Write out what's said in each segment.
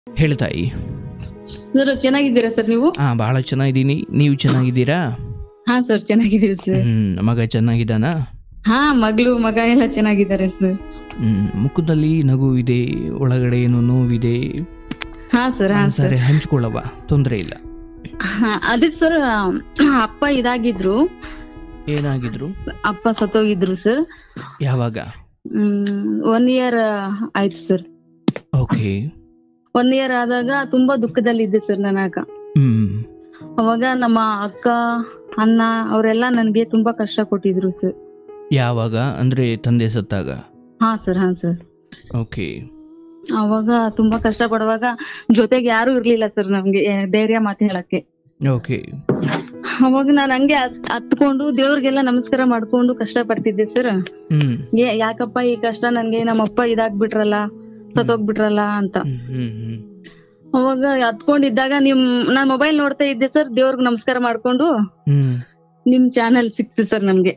ಹೇಳು ತಾಯಿ ಸರ್ ಚೆನ್ನಾಗಿದ್ದೀರಾ ಸರ್ ನೀವು ಹಾ ಬಹಳ ಚೆನ್ನಾಗಿದ್ದೀನಿ ನೀವು ಚೆನ್ನಾಗಿದ್ದೀರಾ ಹಾ ಸರ್ ಚೆನ್ನಾಗಿದ್ದೀವಿ ಸರ್ ಹ್ಮ್ ಮಗ ಚೆನ್ನಾಗಿದ್ದಾನ ಹಾ ಮಗಳು ಮಗ ಎಲ್ಲ ಚೆನ್ನಾಗಿದ್ದಾರೆ ಸರ್ ಹ್ಮ್ ಮುಖದಲ್ಲಿ ನಗು ಇದೆ ಒಳಗಡೆ ಏನೋ ನೋವಿದೆ ಹಾ ಸರ್ ಹಾ ಸರ್ ಸರಿ ಹಂಚ್ಕೊಳ್ಳವ ತೊಂದರೆ ಇಲ್ಲ ಹಾ, ಅದೇ ಸರ್ ಅಪ್ಪ ಇದಾಗಿದ್ರು ಏನಾಗಿದ್ರು ಅಪ್ಪ ಸತ್ತೋಗಿದ್ರು ಸರ್ ಯಾವಾಗ ಹ್ಮ್ ಒನ್ ಇಯರ್ ಆಯ್ತು ಸರ್ ಓಕೆ ಒನ್ ಇಯರ್ ಆದಾಗ ತುಂಬಾ ದುಃಖದಲ್ಲಿದ್ದೆ ಸರ್ ನಾನಾಗ ಹ್ಮ್ ಅವಾಗ ನಮ್ಮ ಅಕ್ಕ ಅಣ್ಣ ಅವರೆಲ್ಲ ನನ್ಗೆ ತುಂಬಾ ಕಷ್ಟ ಕೊಟ್ಟಿದ್ರು ಸರ್ ಯಾವಾಗ ಅಂದ್ರೆ ತಂದೆ ಸತ್ತಾಗ ಹಾ ಸರ್ ಹಾ ಸರ್ ಓಕೆ ಅವಾಗ ತುಂಬಾ ಕಷ್ಟ ಪಡುವಾಗ ಜೊತೆಗೆ ಯಾರು ಇರ್ಲಿಲ್ಲ ಸರ್ ನಮ್ಗೆ ಏ, ಧೈರ್ಯ ಮಾತು ಹೇಳಕ್ಕೆ ಓಕೆ ಅವಾಗ ನಾನು ಹಂಗೆ ಹತ್- ಹತ್ಕೊಂಡು ದೇವ್ರಿಗೆಲ್ಲ ನಮಸ್ಕಾರ ಮಾಡ್ಕೊಂಡು ಕಷ್ಟ ಪಡ್ತಿದ್ದೆ ಸರ್ ಹ್ಮ್ ಯಾಕಪ್ಪ ಈ ಕಷ್ಟ ನನ್ಗೆ ನಮ್ಮಪ್ಪ ಇದಾಗ್ಬಿಟ್ರಲ್ಲ ಸತ್ತೋಗ್ಬಿಟ್ರಲ್ಲ ಅಂತ ಹ್ಮ್ ಹ್ಮ್ ಹ್ಮ್ ಅವಾಗ ಹತ್ಕೊಂಡಿದ್ದಾಗ ನಿಮ್ ನಾನ್ ಮೊಬೈಲ್ ನೋಡ್ತಾ ಇದ್ದೆ ಸರ್ ದೇವ್ರಿಗೆ ನಮಸ್ಕಾರ ಮಾಡ್ಕೊಂಡು ಹ್ಮ್ ನಿಮ್ ಚಾನೆಲ್ ಸಿಕ್ತು ಸರ್ ನಮ್ಗೆ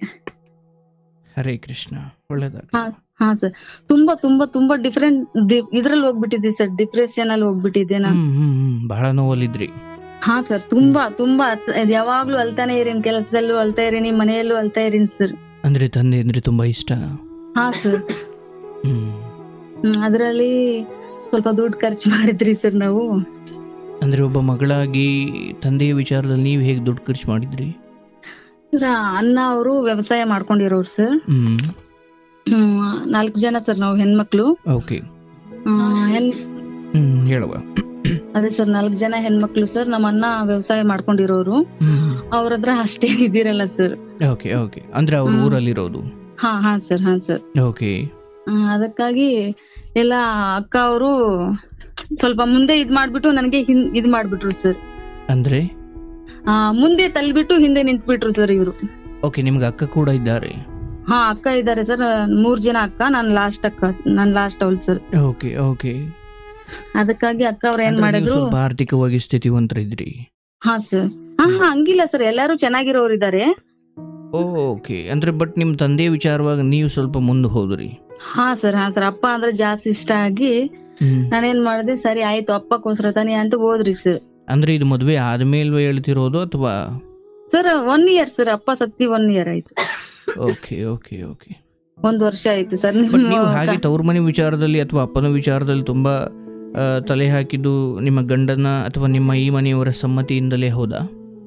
ಹರೇ ಕೃಷ್ಣ ಒಳ್ಳೇದಾಗ ಹಾ ಹಾ ಸರ್ ತುಂಬಾ ತುಂಬಾ ತುಂಬಾ ಡಿಫ್ರೆಂಟ್ ಇದ್ರಲ್ಲಿ ಹೋಗ್ಬಿಟ್ಟಿದ್ದೆ ಸರ್ ಡಿಪ್ರೆಷನ್ ಅಲ್ಲಿ ಹೋಗ್ಬಿಟ್ಟಿದ್ದೆ ನಾನು ಹ್ಮ್ ಹ್ಮ್ ಹ್ಮ್ ಬಹಳ ನೋವಲ್ಲಿದ್ರಿ ಹಾ ಸರ್ ತುಂಬಾ ತುಂಬಾ ಅತ್- ಯಾವಾಗ್ಲೂ ಅಲ್ತಾನೆ ಇರೀನಿ ಕೆಲಸದಲ್ಲೂ ಅಲ್ತಾ ಇರೀನಿ ಮನೆಯಲ್ಲೂ ಅಲ್ತಾ ಇರೀನಿ ಸರ್ ಅಂದ್ರೆ ತಂದೆ ಅಂದ್ರೆ ತುಂಬಾ ಇಷ್ಟ ಹಾ ಸರ್ ಹ್ಮ್ ಹ್ಮ್ ಅದ್ರಲ್ಲಿ ಸ್ವಲ್ಪ ದುಡ್ಡು ಖರ್ಚು ಮಾಡಿದ್ರಿ ಸರ್ ನಾವು ಅಂದ್ರೆ ಒಬ್ಬ ಮಗಳಾಗಿ ತಂದೆಯ ವಿಚಾರದಲ್ಲಿ ನೀವು ಹೇಗೆ ದುಡ್ಡು ಖರ್ಚು ಮಾಡಿದ್ರಿ ಸರ್ ಅಣ್ಣ ಅವರು ವ್ಯವಸಾಯ ಮಾಡ್ಕೊಂಡಿರೋರು ಸರ್ ಹ್ಮ್ ಹ್ಮ್ ನಾಲ್ಕು ಜನ ಸರ್ ನಾವು ಹೆಣ್ಮಕ್ಳು ಓಕೆ ಹ್ಮ್, ಹೆಣ್ ಹ್ಮ್ ಹೇಳುವ ಅದೇ ಸರ್ ನಾಲ್ಕು ಜನ ಹೆಣ್ಮಕ್ಳು ಸರ್ ನಮ್ಮ ಅಣ್ಣ ವ್ಯವಸಾಯ ಮಾಡ್ಕೊಂಡಿರೋರು ಹ್ಮ್ ಅವ್ರ ಹತ್ರ ಅಷ್ಟೇ ಇದಿರಲ್ಲ ಸರ್ ಓಕೆ ಓಕೆ ಅಂದ್ರೆ ಅವ್ರ ಹ್ಮ್. ಊರಲ್ಲಿರೋದು ಹಾ ಹಾ ಸರ್ ಹಾ ಸರ್ ಓಕೆ ಹ್ಮ್, ಅದಕ್ಕಾಗಿ ಎಲ್ಲ ಅಕ್ಕ ಅವರು ಸ್ವಲ್ಪ ಮುಂದೆ ಇದ್ ಮಾಡ್ಬಿಟ್ಟು ನನಗೆ ಹಿನ್ ಇದ್ ಮಾಡ್ಬಿಟ್ರು ಸರ್ ಅಂದ್ರೆ ಆ ಮುಂದೆ ತಳ್ಬಿಟ್ಟು ಹಿಂದೆ ನಿಂತ್ಬಿಟ್ರು ಸರ್ ಇವ್ರು ಓಕೆ ನಿಮ್ಗೆ ಅಕ್ಕ ಕೂಡ ಇದ್ದಾರೆ ಹಾ ಅಕ್ಕ ಇದ್ದಾರೆ ಸರ್ ಮೂರ್ ಜನ ಅಕ್ಕ ನಾನ್ ಲಾಸ್ಟ್ ಅಕ್ಕ ನಾನ್ ಲಾಸ್ಟ್ ಅವಳು ಸರ್ ಓಕೆ ಓಕೆ ಅದಕ್ಕಾಗಿ ಅಕ್ಕ ಅವ್ರ ಏನ್ ಅಂದ್ರೆ ನೀವು ಮಾಡಿದ್ರು ಸ್ವಲ್ಪ ಆರ್ಥಿಕವಾಗಿ ಸ್ಥಿತಿವಂತರಿದ್ರಿ ಹಾ ಸರ್ ಹಾ ಹಾ ಹಂಗಿಲ್ಲ ಸರ್ ಎಲ್ಲಾರು ಚೆನ್ನಾಗಿರೋರು ಇದಾರೆ ಓಕೆ ಅಂದ್ರೆ ಬಟ್ ನಿಮ್ ತಂದೆ ವಿಚಾರವಾಗಿ ನೀವು ಸ್ವಲ್ಪ ಮುಂದೆ ಹೋದ್ರಿ ಹಾ ಸರ್ ಹಾ ಸರ್ ಅಪ್ಪ ಅಂದ್ರೆ ಜಾಸ್ತಿ ಇಷ್ಟ ಆಗಿ ಹ್ಮ್ ನಾನೇನ್ ಮಾಡಿದೆ ಸರಿ ಆಯ್ತು ಅಪ್ಪಕ್ಕೋಸ್ಕರ ತಾನೇ ಅಂತ ಹೋದ್ರಿ ಸರ್ ಅಂದ್ರೆ ಇದು ಮದುವೆ ಆದ್ಮೇಲೆ ಹೇಳ್ತಿರೋದು ಅಥವಾ ಸರ್ ಒನ್ ಇಯರ್ ಸರ್ ಅಪ್ಪ ಸತ್ತಿ ಒನ್ ಇಯರ್ ಆಯ್ತು ಓಕೆ ಓಕೆ ಓಕೆ ಒಂದ್ ವರ್ಷ ಆಯ್ತು ಸರ್ ಬಟ್ ನೀವು ಹಾಗೆ ತವ್ರ ಮನೆ ವಿಚಾರದಲ್ಲಿ ಅಥವಾ ಅಪ್ಪನ ವಿಚಾರದಲ್ಲಿ ತುಂಬಾ ಆ, ತಲೆ ಹಾಕಿದ್ದು ನಿಮ್ಮ ಗಂಡನ ಅಥವಾ ನಿಮ್ಮ ಈ ಮನೆಯವರ ಸಮ್ಮತಿಯಿಂದಲೇ ಹೌದಾ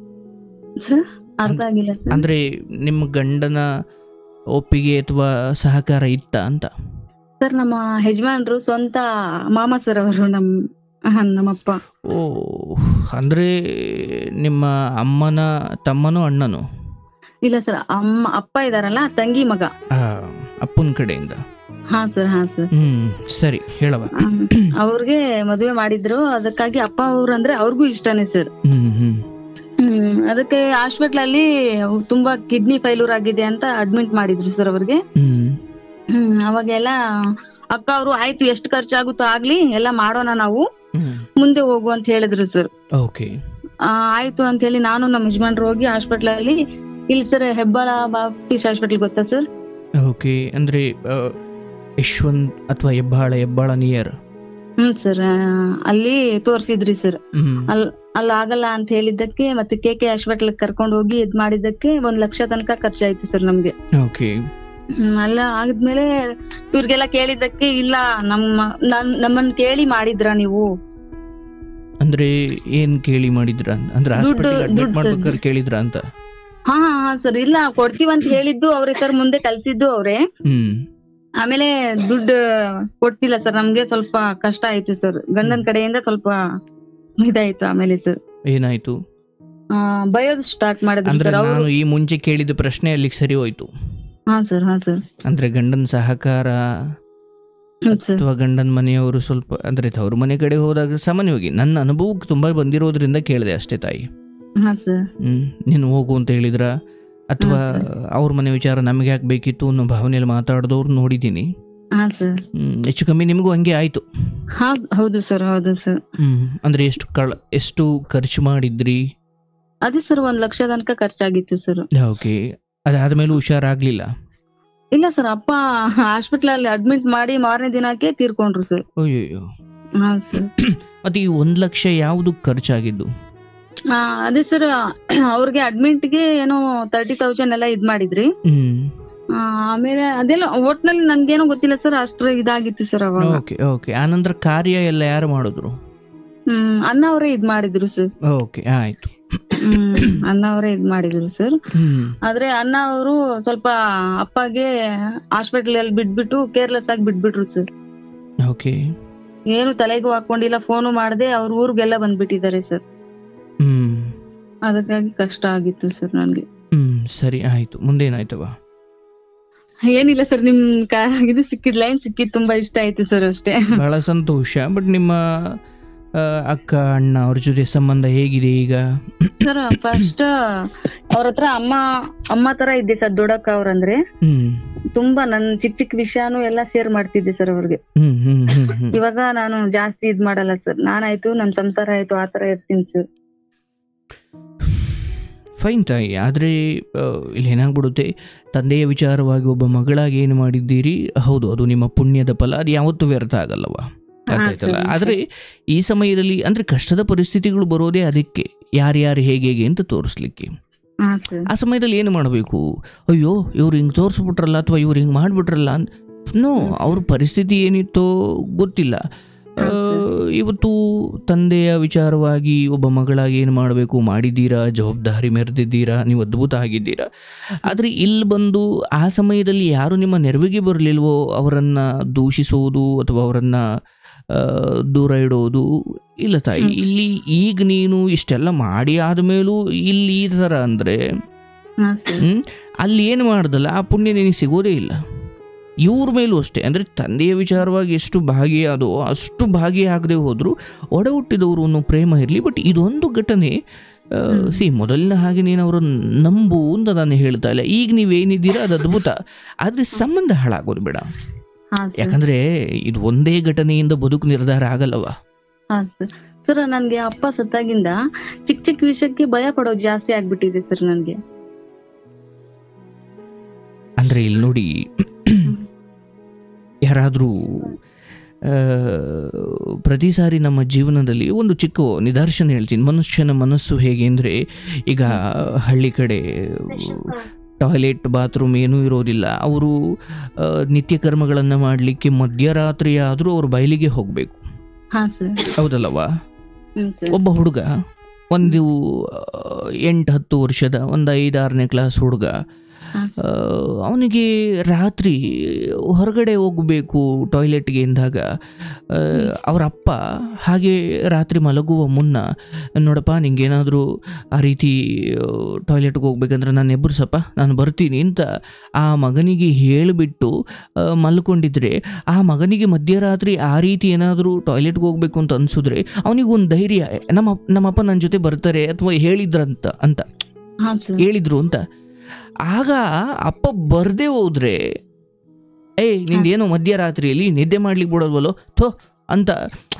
ಸರ್ ಅರ್ಥ ಆಗಿಲ್ಲ ಸರ್ ಅಂದ್ರೆ ನಿಮ್ಮ ಗಂಡನ ಒಪ್ಪಿಗೆ ಅಥವಾ ಸಹಕಾರ ಇತ್ತ ಅಂತ ಸರ್ ನಮ್ಮ ಯಜಮಾನ್ರು ಸ್ವಂತ ಮಾಮ ಸರ್ ಅವರು ನಮ್ ಹ, ನಮ್ಮಪ್ಪ ಓ ಅಂದ್ರೆ ನಿಮ್ಮ ಅಮ್ಮನ ತಮ್ಮನೋ ಅಣ್ಣನೋ ಇಲ್ಲ ಸರ್ ಅಮ್ಮ ಅಪ್ಪ ಇದಾರಲ್ಲ ತಂಗಿ ಮಗ ಆ, ಅಪ್ಪನ ಕಡೆಯಿಂದ ಹಾ ಸರ್ ಹಾ ಸರ್ ಹ್ಮ್ ಸರಿ ಹೇಳವ ಹ್ಮ್. ಅವ್ರಿಗೆ ಮದುವೆ ಮಾಡಿದ್ರು ಅದಕ್ಕಾಗಿ ಅಪ್ಪ ಅವ್ರು ಅಂದ್ರೆ ಅವ್ರಿಗೂ ಇಷ್ಟನೇ ಸರ್ ಹ್ಮ್ ಹ್ಮ್ ಹ್ಮ್ ಅದಕ್ಕೆ ಹಾಸ್ಪಿಟ್ಲ್ ಅಲ್ಲಿ ತುಂಬಾ ಕಿಡ್ನಿ ಫೈಲೂರ್ ಆಗಿದೆ ಅಂತ ಅಡ್ಮಿಟ್ ಮಾಡಿದ್ರು ಸರ್ ಅವ್ರಿಗೆ ಹ್ಮ್ ಹ್ಮ್ ಅವಾಗೆಲ್ಲ ಅಕ್ಕ ಅವರು ಆಯ್ತು ಎಷ್ಟು ಖರ್ಚಾಗುತ್ತೋ ಆಗ್ಲಿ ಎಲ್ಲ ಮಾಡೋಣ ನಾವು ಹ್ಮ್ ಮುಂದೆ ಹೋಗು ಅಂತ ಹೇಳಿದ್ರು ಸರ್ ಓಕೆ ಆಯ್ತು ಅಂತ ಹೇಳಿ ನಾನು ನಮ್ಮ ಯಜಮಾನ್ರು ಹೋಗಿ ಹಾಸ್ಪಿಟ್ಲ್ ಅಲ್ಲಿ ಇಲ್ಲಿ ಸರ್ ಹೆಬ್ಬಾಳ ಬಾಪ್ಟಿಸ್ಟ್ ಹಾಸ್ಪಿಟಲ್ ಗೊತ್ತಾ ಸರ್ ಓಕೆ ಅಂದ್ರೆ ಆ, ಯಶವಂತ್ ಅಥವಾ ಹೆಬ್ಬಾಳ ಹೆಬ್ಬಾಳ ನಿಯರ್ ಹ್ಮ್ ಸರ್ ಅಲ್ಲಿ ತೋರ್ಸಿದ್ರಿ ಸರ್ ಹ್ಮ್ ಅಲ್ ಅಲ್ಲಿ ಆಗಲ್ಲ ಅಂತ ಹೇಳಿದ್ದಕ್ಕೆ ಮತ್ತೆ ಕೆ ಕೆ ಹಾಸ್ಪಿಟಲ್ ಕರ್ಕೊಂಡು ಹೋಗಿ ಇದ್ ಮಾಡಿದ್ದಕ್ಕೆ ಒಂದ್ ಲಕ್ಷ ತನಕ ಖರ್ಚಾಯ್ತು ಸರ್ ನಮ್ಗೆ ಓಕೆ ಹ್ಮ್ ಅಲ್ಲ ಆಗಿದ್ಮೇಲೆ ಇವ್ರಿಗೆಲ್ಲ ಕೇಳಿದ್ದಕ್ಕೆ ಇಲ್ಲ ನಮ್ಮ ನನ್ ನಮ್ಮನ್ ಕೇಳಿ ಮಾಡಿದ್ರ ನೀವು ಅಂದ್ರೆ ಏನ್ ಕೇಳಿ ಮಾಡಿದ್ರ ಅಂತ? ಅಂದ್ರೆ ದುಡ್ಡು- ಹಾಸ್ಪಿಟಲ್ ಅಡ್ಮಿಟ್ ದುಡ್ಡು ಮಾಡ್ಬೇಕಾದ್ರೆ ಕೇಳಿದ್ರ ಅಂತ ಹಾ ಹಾ ಸರ್ ಇಲ್ಲ ಕೊಡ್ತೀವಂತ ಹೇಳಿದ್ದು ಅವ್ರೆ ಸರ್ ಮುಂದೆ ಕಲ್ಸಿದ್ದು ಅವ್ರೆ ಹ್ಮ್ ಆಮೇಲೆ ದುಡ್ಡು ಕೊಟ್ಟಿಲ್ಲ ಸರ್ ನಮ್ಗೆ ಸ್ವಲ್ಪ ಕಷ್ಟ ಆಯ್ತು ಸರ್ ಗಂಡನ್ ಕಡೆಯಿಂದ ಸ್ವಲ್ಪ ಇದಾಯ್ತು ಆಮೇಲೆ ಸರ್ ಏನಾಯ್ತು ಬಯೋದ್ ಸ್ಟಾರ್ಟ್ ಮಾಡಿದ್ರು ಅಂದ್ರೆ ಸರ್ ಅವ್ರು ನಾನು ಈ ಮುಂಚೆ ಕೇಳಿದ ಪ್ರಶ್ನೆ ಅಲ್ಲಿಗೆ ಸರಿ ಹೋಯ್ತು ಹಾ ಸರ್ ಹಾ ಸರ್ ಅಂದ್ರೆ ಗಂಡನ ಸಹಕಾರ ಹ್ಮ್ ಸರ್ ಅಥವಾ ಗಂಡನ ಮನೆಯವರು ಸ್ವಲ್ಪ ಅಂದ್ರೆ ತವ್ರ ಮನೆ ಕಡೆ ಹೋದಾಗ ಸಾಮಾನ್ಯವಾಗಿ ನನ್ನ ಅನುಭವಕ್ಕೆ ತುಂಬಾ ಬಂದಿರೋದ್ರಿಂದ ಕೇಳಿದೆ ಅಷ್ಟೇ ತಾಯಿ ಹಾ ಸರ್ ಹ್ಮ್ ನೀನು ಹೋಗು ಅಂತ ಹೇಳಿದ್ರ ಅಥವಾ ಅವ್ರ ಮನೆ ವಿಚಾರ ನಮಗೆ ಯಾಕೆ ಬೇಕಿತ್ತು ಅನ್ನೋ ಭಾವನೆಯಲ್ಲಿ ಮಾತಾಡಿದವ್ರು ನೋಡಿದ್ದೀನಿ ಹಾ ಸರ್ ಹ್ಮ್, ಹೆಚ್ಚು ಕಮ್ಮಿ ನಿಮಗೂ ಹಂಗೆ ಆಯ್ತು ಹಾ ಹೌದು ಸರ್ ಹೌದು ಸರ್ ಹ್ಮ್ ಅಂದ್ರೆ ಎಷ್ಟು ಕಳ ಎಷ್ಟು ಖರ್ಚು ಮಾಡಿದ್ರಿ ಅದೇ ಸರ್ ಒಂದ್ ಲಕ್ಷ ತನಕ ಖರ್ಚಾಗಿತ್ತು ಸರ್ ಓಕೆ ಅದಾದ್ಮೇಲೆ ಹುಷಾರಾಗ್ಲಿಲ್ಲ ಇಲ್ಲ ಸರ್ ಅಪ್ಪ ಹಾಸ್ಪಿಟಲ್ ಅಲ್ಲಿ ಅಡ್ಮಿಟ್ ಮಾಡಿ ಮಾರನೇ ದಿನಕ್ಕೆ ತೀರ್ಕೊಂಡ್ರು ಸರ್ ಅಯ್ಯೋ ಹಾ ಸರ್ ಮತ್ತು ಈ ಒಂದು ಲಕ್ಷ ಯಾವುದು ಖರ್ಚಾಗಿದ್ದು ಆ, ಅದೇ ಸರ್ ಅವ್ರಿಗೆ ಅಡ್ಮಿಟ್ಗೆ ಏನೋ ತರ್ಟಿ ತೌಸಂಡ್ ಎಲ್ಲ ಇದ್ ಮಾಡಿದ್ರಿ ಹ್ಞೂ ಆ, ಆಮೇಲೆ ಅದೆಲ್ಲ ಒಟ್ನಲ್ಲಿ ನನ್ಗೇನೋ ಗೊತ್ತಿಲ್ಲ ಸರ್ ಅಷ್ಟ್ರ ಇದಾಗಿತ್ತು ಸರ್ ಅವಾಗ ಓಕೆ ಓಕೆ ಆನಂತರ ಕಾರ್ಯ ಎಲ್ಲ ಯಾರು ಮಾಡಿದ್ರು ಹ್ಮ್ ಅಣ್ಣ ಅವರೇ ಇದ್ ಮಾಡಿದ್ರು ಸರ್ ಓಕೆ ಆಯಿತು ಹ್ಮ್ ಅಣ್ಣ ಅವರೇ ಇದ್ ಮಾಡಿದ್ರು ಸರ್ ಹ್ಞೂ ಆದ್ರೆ ಅಣ್ಣ ಅವರು ಸ್ವಲ್ಪ ಅಪ್ಪಗೆ ಹಾಸ್ಪಿಟಲ್ ಅಲ್ಲಿ ಬಿಟ್ಬಿಟ್ಟು ಕೇರ್ಲೆಸ್ ಆಗಿ ಬಿಟ್ಬಿಟ್ರು ಸರ್ ಓಕೆ ಏನು ತಲೆಗೂ ಹಾಕೊಂಡಿಲ್ಲ ಫೋನು ಮಾಡದೆ ಅವ್ರ ಊರಿಗೆಲ್ಲ ಬಂದ್ಬಿಟ್ಟಿದ್ದಾರೆ ಸರ್ ಹ್ಞೂ ಅದಕ್ಕಾಗಿ ಕಷ್ಟ ಆಗಿತ್ತು ಸರ್ ನನ್ಗೆ ಹ್ಞೂ ಸರಿ ಆಯಿತು ಮುಂದೇನಾಯ್ತವ ಏನಿಲ್ಲ ಸರ್ ನಿಮ್ ಕ- ಇದು ಸಿಕ್ಕಿದ್ ಲೈನ್ ಸಿಕ್ಕಿದ್ ತುಂಬಾ ಇಷ್ಟ ಆಯ್ತು ಸರ್ ಅಷ್ಟೇ ಬಹಳ ಸಂತೋಷ ಬಟ್ ನಿಮ್ಮ ಆ, ಅಕ್ಕ ಅಣ್ಣ ಅವ್ರ ಜೊತೆ ಸಂಬಂಧ ಹೇಗಿದೆ ಈಗ ಸರ್ ಫಸ್ಟ್ ಅವ್ರ ಹತ್ರ ಅಮ್ಮ ಅಮ್ಮ ತರ ಇದ್ದೆ ಸರ್ ದೊಡ್ಡಕ್ಕ ಅವ್ರಂದ್ರೆ ಹ್ಮ್ ತುಂಬಾ ನನ್ ಚಿಕ್ಕ ಚಿಕ್ಕ ವಿಷಯನೂ ಎಲ್ಲಾ ಶೇರ್ ಮಾಡ್ತಿದ್ದೆ ಸರ್ ಅವ್ರಿಗೆ ಹ್ಮ್ ಹ್ಮ್ ಹ್ಮ್ ಹ್ಮ್ ಇವಾಗ ನಾನು ಜಾಸ್ತಿ ಇದ್ ಮಾಡಲ್ಲ ಸರ್ ನಾನಾಯ್ತು ನಮ್ ಸಂಸಾರ ಆಯ್ತು ಆತರ ಇರ್ತೀನಿ ಸರ್ ಫೈನ್ ತಾಯಿ ಆದರೆ ಇಲ್ಲಿ ಏನಾಗ್ಬಿಡುತ್ತೆ ತಂದೆಯ ವಿಚಾರವಾಗಿ ಒಬ್ಬ ಮಗಳಾಗಿ ಏನು ಮಾಡಿದ್ದೀರಿ ಹೌದು ಅದು ನಿಮ್ಮ ಪುಣ್ಯದ ಫಲ ಅದು ಯಾವತ್ತೂ ವ್ಯರ್ಥ ಆಗಲ್ಲವ ಅರ್ಥ ಹಾ, ಆಯ್ತಲ್ಲ ಸರಿ, ಆದರೆ ಈ ಸಮಯದಲ್ಲಿ ಅಂದರೆ ಕಷ್ಟದ ಪರಿಸ್ಥಿತಿಗಳು ಬರೋದೇ ಅದಕ್ಕೆ ಯಾರ್ಯಾರು ಹೇಗೆ ಹೇಗೆ ಅಂತ ತೋರಿಸ್ಲಿಕ್ಕೆ ಹಾ ಸರ್ ಆ ಸಮಯದಲ್ಲಿ ಏನು ಮಾಡಬೇಕು ಅಯ್ಯೋ ಇವ್ರು ಹಿಂಗೆ ತೋರಿಸ್ಬಿಟ್ರಲ್ಲ ಅಥವಾ ಇವ್ರು ಹಿಂಗೆ ಮಾಡಿಬಿಟ್ರಲ್ಲ ಅಂತ ನೋ ಅವ್ರ ಪರಿಸ್ಥಿತಿ ಏನಿತ್ತೋ ಗೊತ್ತಿಲ್ಲ ಆ, ಇವತ್ತು ತಂದೆಯ ವಿಚಾರವಾಗಿ ಒಬ್ಬ ಮಗಳಾಗಿ ಏನು ಮಾಡಬೇಕು ಮಾಡಿದ್ದೀರಾ ಜವಾಬ್ದಾರಿ ಮೆರೆದಿದ್ದೀರಾ ನೀವು ಅದ್ಭುತ ಆಗಿದ್ದೀರಾ ಆದರೆ ಇಲ್ಲಿ ಬಂದು ಆ ಸಮಯದಲ್ಲಿ ಯಾರು ನಿಮ್ಮ ನೆರವಿಗೆ ಬರಲಿಲ್ವೋ ಅವರನ್ನು ದೂಷಿಸೋದು ಅಥವಾ ಅವರನ್ನು ದೂರ ಇಡೋದು ಇಲ್ಲ ತಾಯಿ ಹ್ಮ್. ಇಲ್ಲಿ ಈಗ ನೀನು ಇಷ್ಟೆಲ್ಲ ಮಾಡಿ ಆದಮೇಲೂ ಇಲ್ಲಿ ಈ ಥರ ಅಂದರೆ ಹಾ ಸರ್ ಹ್ಮ್? ಅಲ್ಲಿ ಏನು ಮಾಡ್ದಲ್ಲ ಆ ಪುಣ್ಯ ನಿನಗೆ ಸಿಗೋದೇ ಇಲ್ಲ ಇವ್ರ ಮೇಲೂ ಅಷ್ಟೇ ಅಂದರೆ ತಂದೆಯ ವಿಚಾರವಾಗಿ ಎಷ್ಟು ಭಾಗಿಯಾದೋ ಅಷ್ಟು ಭಾಗಿಯಾಗದೆ ಹೋದರೂ ಒಡ ಹುಟ್ಟಿದವರು ಅನ್ನೋ ಪ್ರೇಮ ಇರಲಿ ಬಟ್ ಇದೊಂದು ಘಟನೆ ಆ, ಹ್ಮ್. ಸಿ ಮೊದಲಿನ ಹಾಗೆ ನೀನು ಅವರು ನಂಬು ಅಂತ ನಾನು ಹೇಳ್ತಾ ಇಲ್ಲ ಈಗ ನೀವೇನಿದ್ದೀರಾ ಅದು ಅದ್ಭುತ ಆದರೆ ಸಂಬಂಧ ಹಾಳಾಗೋದು ಬೇಡ ಹಾ ಸರ್ ಯಾಕಂದರೆ ಇದು ಒಂದೇ ಘಟನೆಯಿಂದ ಬದುಕು ನಿರ್ಧಾರ ಆಗಲ್ಲವ ಹಾ ಸರ್ ಸರ್ ನನ್ಗೆ ಅಪ್ಪ ಸತ್ತಾಗಿಂದ ಚಿಕ್ಕ ಚಿಕ್ಕ ವಿಷಯಕ್ಕೆ ಭಯ ಪಡೋದು ಜಾಸ್ತಿ ಆಗ್ಬಿಟ್ಟಿದೆ ಸರ್ ನನ್ಗೆ ಅಂದರೆ ಇಲ್ಲಿ ನೋಡಿ ಯಾರಾದರೂ ಪ್ರತಿ ಸಾರಿ ನಮ್ಮ ಜೀವನದಲ್ಲಿ ಒಂದು ಚಿಕ್ಕ ನಿದರ್ಶನ ಹೇಳ್ತೀನಿ ಮನುಷ್ಯನ ಮನಸ್ಸು ಹೇಗೆ ಅಂದರೆ ಈಗ ಹಳ್ಳಿ ಕಡೆ ಟಾಯ್ಲೆಟ್ ಬಾತ್ರೂಮ್ ಏನೂ ಇರೋದಿಲ್ಲ ಅವರು ನಿತ್ಯ ಕರ್ಮಗಳನ್ನು ಮಾಡಲಿಕ್ಕೆ ಮಧ್ಯರಾತ್ರಿ ಆದರೂ ಅವ್ರ ಬಯಲಿಗೆ ಹೋಗಬೇಕು ಹಾ ಸರ್ ಹೌದಲ್ಲವಾ ಹ್ಮ್ ಸರ್ ಒಬ್ಬ ಹುಡುಗ ಒಂದು ಎಂಟು ಹತ್ತು ವರ್ಷದ ಒಂದು ಐದಾರನೇ ಕ್ಲಾಸ್ ಹುಡುಗ ಹಾ ಅವನಿಗೆ ರಾತ್ರಿ ಹೊರಗಡೆ ಹೋಗಬೇಕು ಟಾಯ್ಲೆಟ್ಗೆ ಎಂದಾಗ ಆ, ಅವ್ರ ಅಪ್ಪ ಹಾಗೆ ರಾತ್ರಿ ಮಲಗುವ ಮುನ್ನ ನೋಡಪ್ಪ ನಿಂಗೇನಾದರೂ ಆ ರೀತಿ ಟಾಯ್ಲೆಟ್ಗೆ ಹೋಗ್ಬೇಕಂದ್ರೆ ನಾನು ಎಬ್ಬರ್ಸಪ್ಪ ನಾನು ಬರ್ತೀನಿ ಅಂತ ಆ ಮಗನಿಗೆ ಹೇಳಿಬಿಟ್ಟು ಆ, ಮಲ್ಕೊಂಡಿದ್ರೆ ಆ ಮಗನಿಗೆ ಮಧ್ಯರಾತ್ರಿ ಆ ರೀತಿ ಏನಾದರೂ ಟಾಯ್ಲೆಟ್ಗೆ ಹೋಗ್ಬೇಕು ಅಂತ ಅನ್ಸಿದ್ರೆ ಅವನಿಗೊಂದು ಧೈರ್ಯ ನಮ್ಮ ನಮ್ಮಪ್ಪ ನನ್ನ ಜೊತೆ ಬರ್ತಾರೆ ಅಥವಾ ಹೇಳಿದ್ರಂತ ಅಂತ ಹಾ ಸರ್ ಹೇಳಿದ್ರು ಅಂತ ಆಗ ಅಪ್ಪ ಬರ್ದೇ ಹೋದ್ರೆ ಏಯ್ ನಿಂದೇನೋ ಮಧ್ಯರಾತ್ರಿಯಲ್ಲಿ ನಿದ್ದೆ ಮಾಡ್ಲಿಕ್ಕೆ ಬಿಡೋಲ್ವಲ್ಲೋ ಥೋ ಅಂತ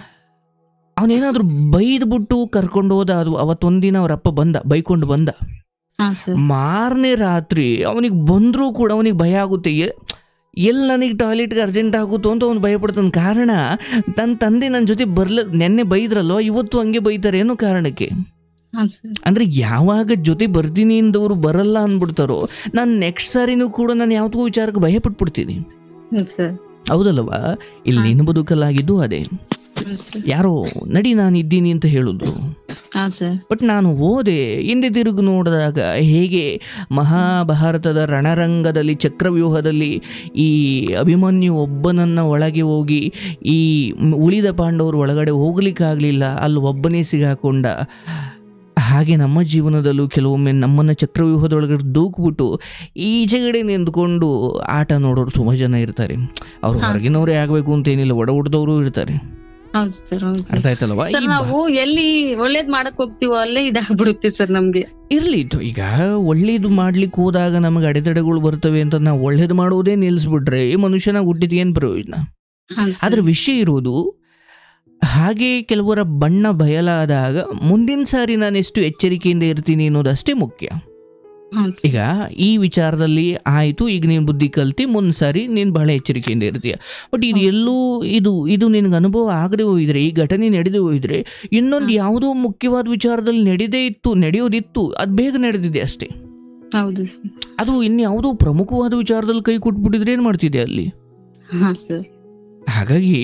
ಅವನೇನಾದ್ರೂ ಬೈದ್ಬಿಟ್ಟು ಕರ್ಕೊಂಡು ಹೋದ ಅದು ಅವತ್ತೊಂದಿನ ಅವ್ರ ಅಪ್ಪ ಬಂದ ಬೈಕೊಂಡು ಬಂದ ಹಾ ಸರ್ ಮಾರನೇ ರಾತ್ರಿ ಅವನಿಗೆ ಬಂದರೂ ಕೂಡ ಅವನಿಗೆ ಭಯ ಆಗುತ್ತೆ ಎ- ಎಲ್ಲಿ ನನಗೆ ಟಾಯ್ಲೆಟ್ಗೆ ಅರ್ಜೆಂಟ್ ಆಗುತ್ತೋ ಅಂತ ಅವ್ನು ಭಯಪಡ್ತಾನೆ ಕಾರಣ ನನ್ನ ತಂದೆ ನನ್ನ ಜೊತೆ ಬರ್ಲ ನೆನ್ನೆ ಬೈದ್ರಲ್ವ ಇವತ್ತು ಹಂಗೆ ಬೈತಾರೆ ಅನ್ನೋ ಕಾರಣಕ್ಕೆ ಹಾ ಸರ್ ಅಂದರೆ ಯಾವಾಗ ಜೊತೆ ಬರ್ತೀನಿ ಇಂದವರು ಬರಲ್ಲ ಅಂದ್ಬಿಡ್ತಾರೋ ನಾನು ನೆಕ್ಸ್ಟ್ ಸಾರಿನೂ ಕೂಡ ನಾನು ಯಾವ್ದಕ್ಕೂ ವಿಚಾರಕ್ಕೆ ಭಯ ಪಟ್ಬಿಡ್ತೀನಿ ಹ್ಮ್ ಸರ್ ಹೌದಲ್ಲವಾ ಇಲ್ಲಿ ನಿನ್ನ ಬದುಕಲಾಗಿದ್ದು ಅದೇ ಹ್ಮ್ ಸರ್ ಯಾರೋ ನಡಿ ನಾನು ಇದ್ದೀನಿ ಅಂತ ಹೇಳಿದ್ರು ಹಾ ಸರ್ ಬಟ್ ನಾನು ಹೋದೆ ಹಿಂದೆ ತಿರುಗಿ ನೋಡಿದಾಗ ಹೇಗೆ ಮಹಾಭಾರತದ ರಣರಂಗದಲ್ಲಿ ಚಕ್ರವ್ಯೂಹದಲ್ಲಿ ಈ ಅಭಿಮನ್ಯು ಒಬ್ಬನನ್ನು ಒಳಗೆ ಹೋಗಿ ಈ ಮ್- ಉಳಿದ ಪಾಂಡವರು ಒಳಗಡೆ ಹೋಗ್ಲಿಕ್ಕಾಗಲಿಲ್ಲ ಅಲ್ಲಿ ಒಬ್ಬನೇ ಸಿಗಾಕೊಂಡ ಹಾಗೆ ನಮ್ಮ ಜೀವನದಲ್ಲೂ ಕೆಲವೊಮ್ಮೆ ನಮ್ಮನ್ನು ಚಕ್ರವ್ಯೂಹದೊಳಗಡೆ ದೂಕ್ಬಿಟ್ಟು ಈಚೆಗಡೆ ನಿಂತ್ಕೊಂಡು ಆಟ ನೋಡೋರು ತುಂಬ ಜನ ಇರ್ತಾರೆ ಅವ್ರು ಹಾ. ಹೊರಗಿನವರೇ ಆಗಬೇಕು ಅಂತೇನಿಲ್ಲ ಒಡ ಹುಡ್ದವರು ಇರ್ತಾರೆ ಹೌದು ಸರ್ ಹೌದು ಸರ್ ಅರ್ಥ ಆಯ್ತಲ್ವಾ ಸರ್ ಈ ಬಾ- ನಾವು ಎಲ್ಲಿ ಒಳ್ಳೇದ್ ಮಾಡಕ್ ಹೋಗ್ತೀವೋ ಅಲ್ಲೇ ಇದಾಗ್ಬಿಡುತ್ತೆ ಸರ್ ನಮ್ಗೆ ಇರ್ಲಿ ಇದು ಈಗ ಒಳ್ಳೇದು ಮಾಡ್ಲಿಕ್ಕೆ ಹೋದಾಗ ನಮಗೆ ಅಡೆತಡೆಗಳು ಬರ್ತವೆ ಅಂತ ನಾವು ಒಳ್ಳೇದು ಮಾಡುವುದೇ ನಿಲ್ಲಿಸ್ಬಿಟ್ರೆ ಈ ಮನುಷ್ಯನ ಹುಟ್ಟಿದ ಏನು ಪ್ರಯೋಜನ ಹಾ ಸರ್. ಆದ್ರೆ ವಿಷಯ ಇರೋದು ಹಾಗೆ ಕೆಲವರ ಬಣ್ಣ ಬಯಲಾದಾಗ ಮುಂದಿನ ಸಾರಿ ನಾನು ಎಷ್ಟು ಎಚ್ಚರಿಕೆಯಿಂದ ಇರ್ತೀನಿ ಅನ್ನೋದಷ್ಟೇ ಮುಖ್ಯ ಹ್ಮ್ sir. ಈಗ ಈ ವಿಚಾರದಲ್ಲಿ ಆಯಿತು ಈಗ ನೀನು ಬುದ್ಧಿ ಕಲ್ತಿ ಮುಂದೆ ಸಾರಿ ನೀನು ಬಹಳ ಎಚ್ಚರಿಕೆಯಿಂದ ಇರ್ತೀಯ ಬಟ್ ಇದು ಹೌದು. ಎಲ್ಲೂ ಇದು ಇದು ನಿನಗೆ ಅನುಭವ ಆಗದೆ ಹೋಗಿದ್ರೆ ಈ ಘಟನೆ ನಡೆದು ಹೋಗಿದ್ರೆ ಇನ್ನೊಂದು ಹಾ. ಯಾವುದೋ ಮುಖ್ಯವಾದ ವಿಚಾರದಲ್ಲಿ ನಡೆದೇ ಇತ್ತು ನಡೆಯೋದಿತ್ತು ಅದು ಬೇಗ ನಡೆದಿದೆ ಅಷ್ಟೇ ಹೌದು ಸರ್ ಅದು ಇನ್ಯಾವುದೋ ಪ್ರಮುಖವಾದ ವಿಚಾರದಲ್ಲಿ ಕೈ ಕೊಟ್ಬಿಟ್ಟಿದ್ರೆ ಏನು ಮಾಡ್ತಿದ್ದೆ ಅಲ್ಲಿ ಹಾ ಸರ್ ಹಾಗಾಗಿ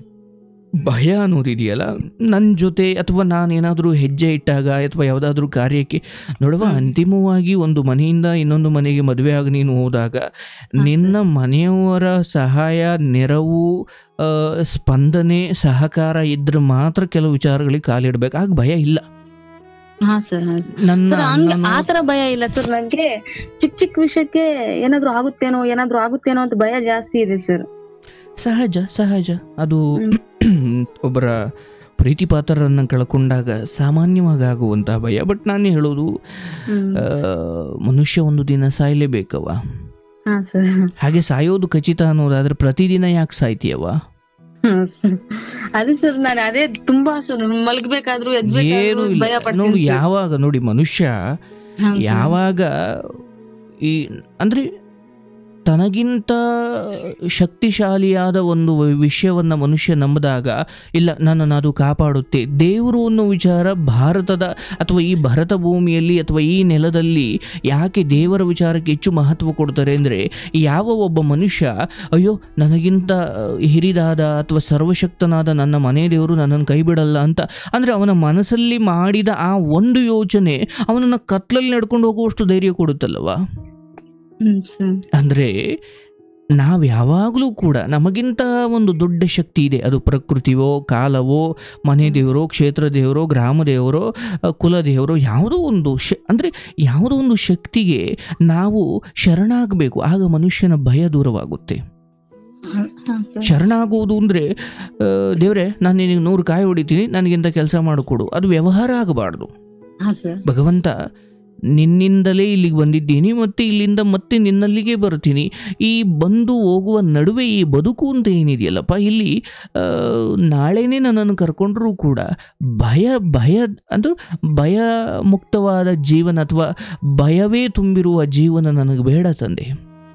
ಭಯ ಅನ್ನೋದಿದೆಯಲ್ಲ ನನ್ನ ಜೊತೆ ಅಥವಾ ನಾನೇನಾದರೂ ಹೆಜ್ಜೆ ಇಟ್ಟಾಗ ಅಥವಾ ಯಾವುದಾದ್ರೂ ಕಾರ್ಯಕ್ಕೆ ನೋಡುವ ಹ್ಮ್. ಅಂತಿಮವಾಗಿ ಒಂದು ಮನೆಯಿಂದ ಇನ್ನೊಂದು ಮನೆಗೆ ಮದುವೆ ಆಗಿ ನೀನು ಹೋದಾಗ ನಿನ್ನ ಮನೆಯವರ ಸಹಾಯ ನೆರವು ಆ, ಸ್ಪಂದನೆ ಸಹಕಾರ ಇದ್ರೆ ಮಾತ್ರ ಕೆಲವು ವಿಚಾರಗಳಿಗೆ ಕಾಲಿಡ್ಬೇಕು ಆಗ ಭಯ ಇಲ್ಲ ಹಾ ಸರ್ ಹಾ ನನ್ನ ಸರ್ ಹಂಗ ಅಣ್ಣನೋ- ಆತರ ಭಯ ಇಲ್ಲ ಸರ್ ನಂಗೆ ಚಿಕ್ಕ ಚಿಕ್ಕ ವಿಷಯಕ್ಕೆ ಏನಾದ್ರು ಆಗುತ್ತೇನೋ ಏನಾದ್ರು ಆಗುತ್ತೇನೋ ಅಂತ ಭಯ ಜಾಸ್ತಿ ಇದೆ ಸರ್ ಸಹಜ ಸಹಜ ಅದು ಹ್ಮ್. ಒಬ್ಬರ ಪ್ರೀತಿ ಪಾತ್ರರನ್ನು ಕಳ್ಕೊಂಡಾಗ ಸಾಮಾನ್ಯವಾಗಿ ಆಗುವಂತಹ ಭಯ ಬಟ್ ನಾನು ಹೇಳೋದು ಹ್ಮ್ ಆ, ಮನುಷ್ಯ ಒಂದು ದಿನ ಸಾಯಲೇಬೇಕವ ಹಾ ಸರ್ ಹಾಗೆ ಸಾಯೋದು ಖಚಿತ ಅನ್ನೋದಾದ್ರೆ ಪ್ರತಿದಿನ ಯಾಕೆ ಸಾಯ್ತೀಯವ ಹ್ಮ್ sir. ಅದೇ ಸರ್ ನಾನು ಅದೇ ತುಂಬಾ ಸರ್ ಮಲಗ್ಬೇಕಾದ್ರು ಏನು ಎದ್ಬೇಕಾದ್ರು ಇಲ್ಲ ಭಯ ನೋಡಿ ಪಡ್ತೀನಿ sir. ಯಾವಾಗ ನೋಡಿ ಮನುಷ್ಯ ಹಾ sir. ಯಾವಾಗ ಈ ಅಂದ್ರೆ ತನಗಿಂತ ಶಕ್ತಿಶಾಲಿಯಾದ ಒಂದು ವಿಷಯವನ್ನ ಮನುಷ್ಯ ನಂಬಿದಾಗ ಇಲ್ಲ ನನ್ನನ್ನು ಅದು ಕಾಪಾಡುತ್ತೆ ದೇವರು ಅನ್ನೋ ವಿಚಾರ ಭಾರತದ ಅಥವಾ ಈ ಭರತ ಭೂಮಿಯಲ್ಲಿ ಅಥವಾ ಈ ನೆಲದಲ್ಲಿ ಯಾಕೆ ದೇವರ ವಿಚಾರಕ್ಕೆ ಹೆಚ್ಚು ಮಹತ್ವ ಕೊಡ್ತಾರೆ ಅಂದರೆ ಯಾವ ಒಬ್ಬ ಮನುಷ್ಯ ಅಯ್ಯೋ ನನಗಿಂತ ಹಿರಿದಾದ ಅಥವಾ ಸರ್ವಶಕ್ತನಾದ ನನ್ನ ಮನೆ ದೇವರು ನನ್ನನ್ನು ಕೈ ಬಿಡಲ್ಲ ಅಂತ ಅಂದರೆ ಅವನ ಮನಸ್ಸಲ್ಲಿ ಮಾಡಿದ ಆ ಒಂದು ಯೋಚನೆ ಅವನನ್ನು ಕತ್ಲಲ್ಲಿ ನಡ್ಕೊಂಡು ಹೋಗುವಷ್ಟು ಧೈರ್ಯ ಕೊಡುತ್ತಲ್ಲವಾ ಹ್ಮ್ sir. ಅಂದರೆ ನಾವು ಯಾವಾಗಲೂ ಕೂಡ ನಮಗಿಂತ ಒಂದು ದೊಡ್ಡ ಶಕ್ತಿ ಇದೆ ಅದು ಪ್ರಕೃತಿಯೋ ಕಾಲವೋ ಮನೆ ದೇವರೋ ಕ್ಷೇತ್ರ ದೇವರೋ ಗ್ರಾಮ ದೇವರೋ ಅ, ಕುಲ ದೇವರೋ ಯಾವುದೋ ಒಂದು ಶ ಅಂದರೆ ಯಾವುದೋ ಒಂದು ಶಕ್ತಿಗೆ ನಾವು ಶರಣಾಗಬೇಕು ಆಗ ಮನುಷ್ಯನ ಭಯ ದೂರವಾಗುತ್ತೆ ಹಾ sir. ಶರಣಾಗುವುದು ಅಂದರೆ ದೇವರೇ ನಾನು ನಿನಗೆ ನೂರು ಕಾಯಿ ಹೊಡಿತೀನಿ ನನಗಿಂತ ಕೆಲಸ ಮಾಡಿಕೊಡು ಅದು ವ್ಯವಹಾರ ಆಗಬಾರ್ದು ಹಾ sir. ಭಗವಂತ ನಿನ್ನಿಂದಲೇ ಇಲ್ಲಿಗೆ ಬಂದಿದ್ದೀನಿ ಮತ್ತು ಇಲ್ಲಿಂದ ಮತ್ತೆ ನಿನ್ನಲ್ಲಿಗೆ ಬರ್ತೀನಿ ಈ ಬಂದು ಹೋಗುವ ನಡುವೆ ಈ ಬದುಕು ಅಂತ ಏನಿದೆಯಲ್ಲಪ್ಪ ಇಲ್ಲಿ ಆ, ನಾಳೆನೇ ನನ್ನನ್ನು ಕರ್ಕೊಂಡ್ರೂ ಕೂಡ ಭಯ ಭಯ ಅಂದ್ರೆ ಭಯ ಮುಕ್ತವಾದ ಜೀವನ ಅಥವಾ ಭಯವೇ ತುಂಬಿರುವ ಜೀವನ ನನಗೆ ಬೇಡ ತಂದೆ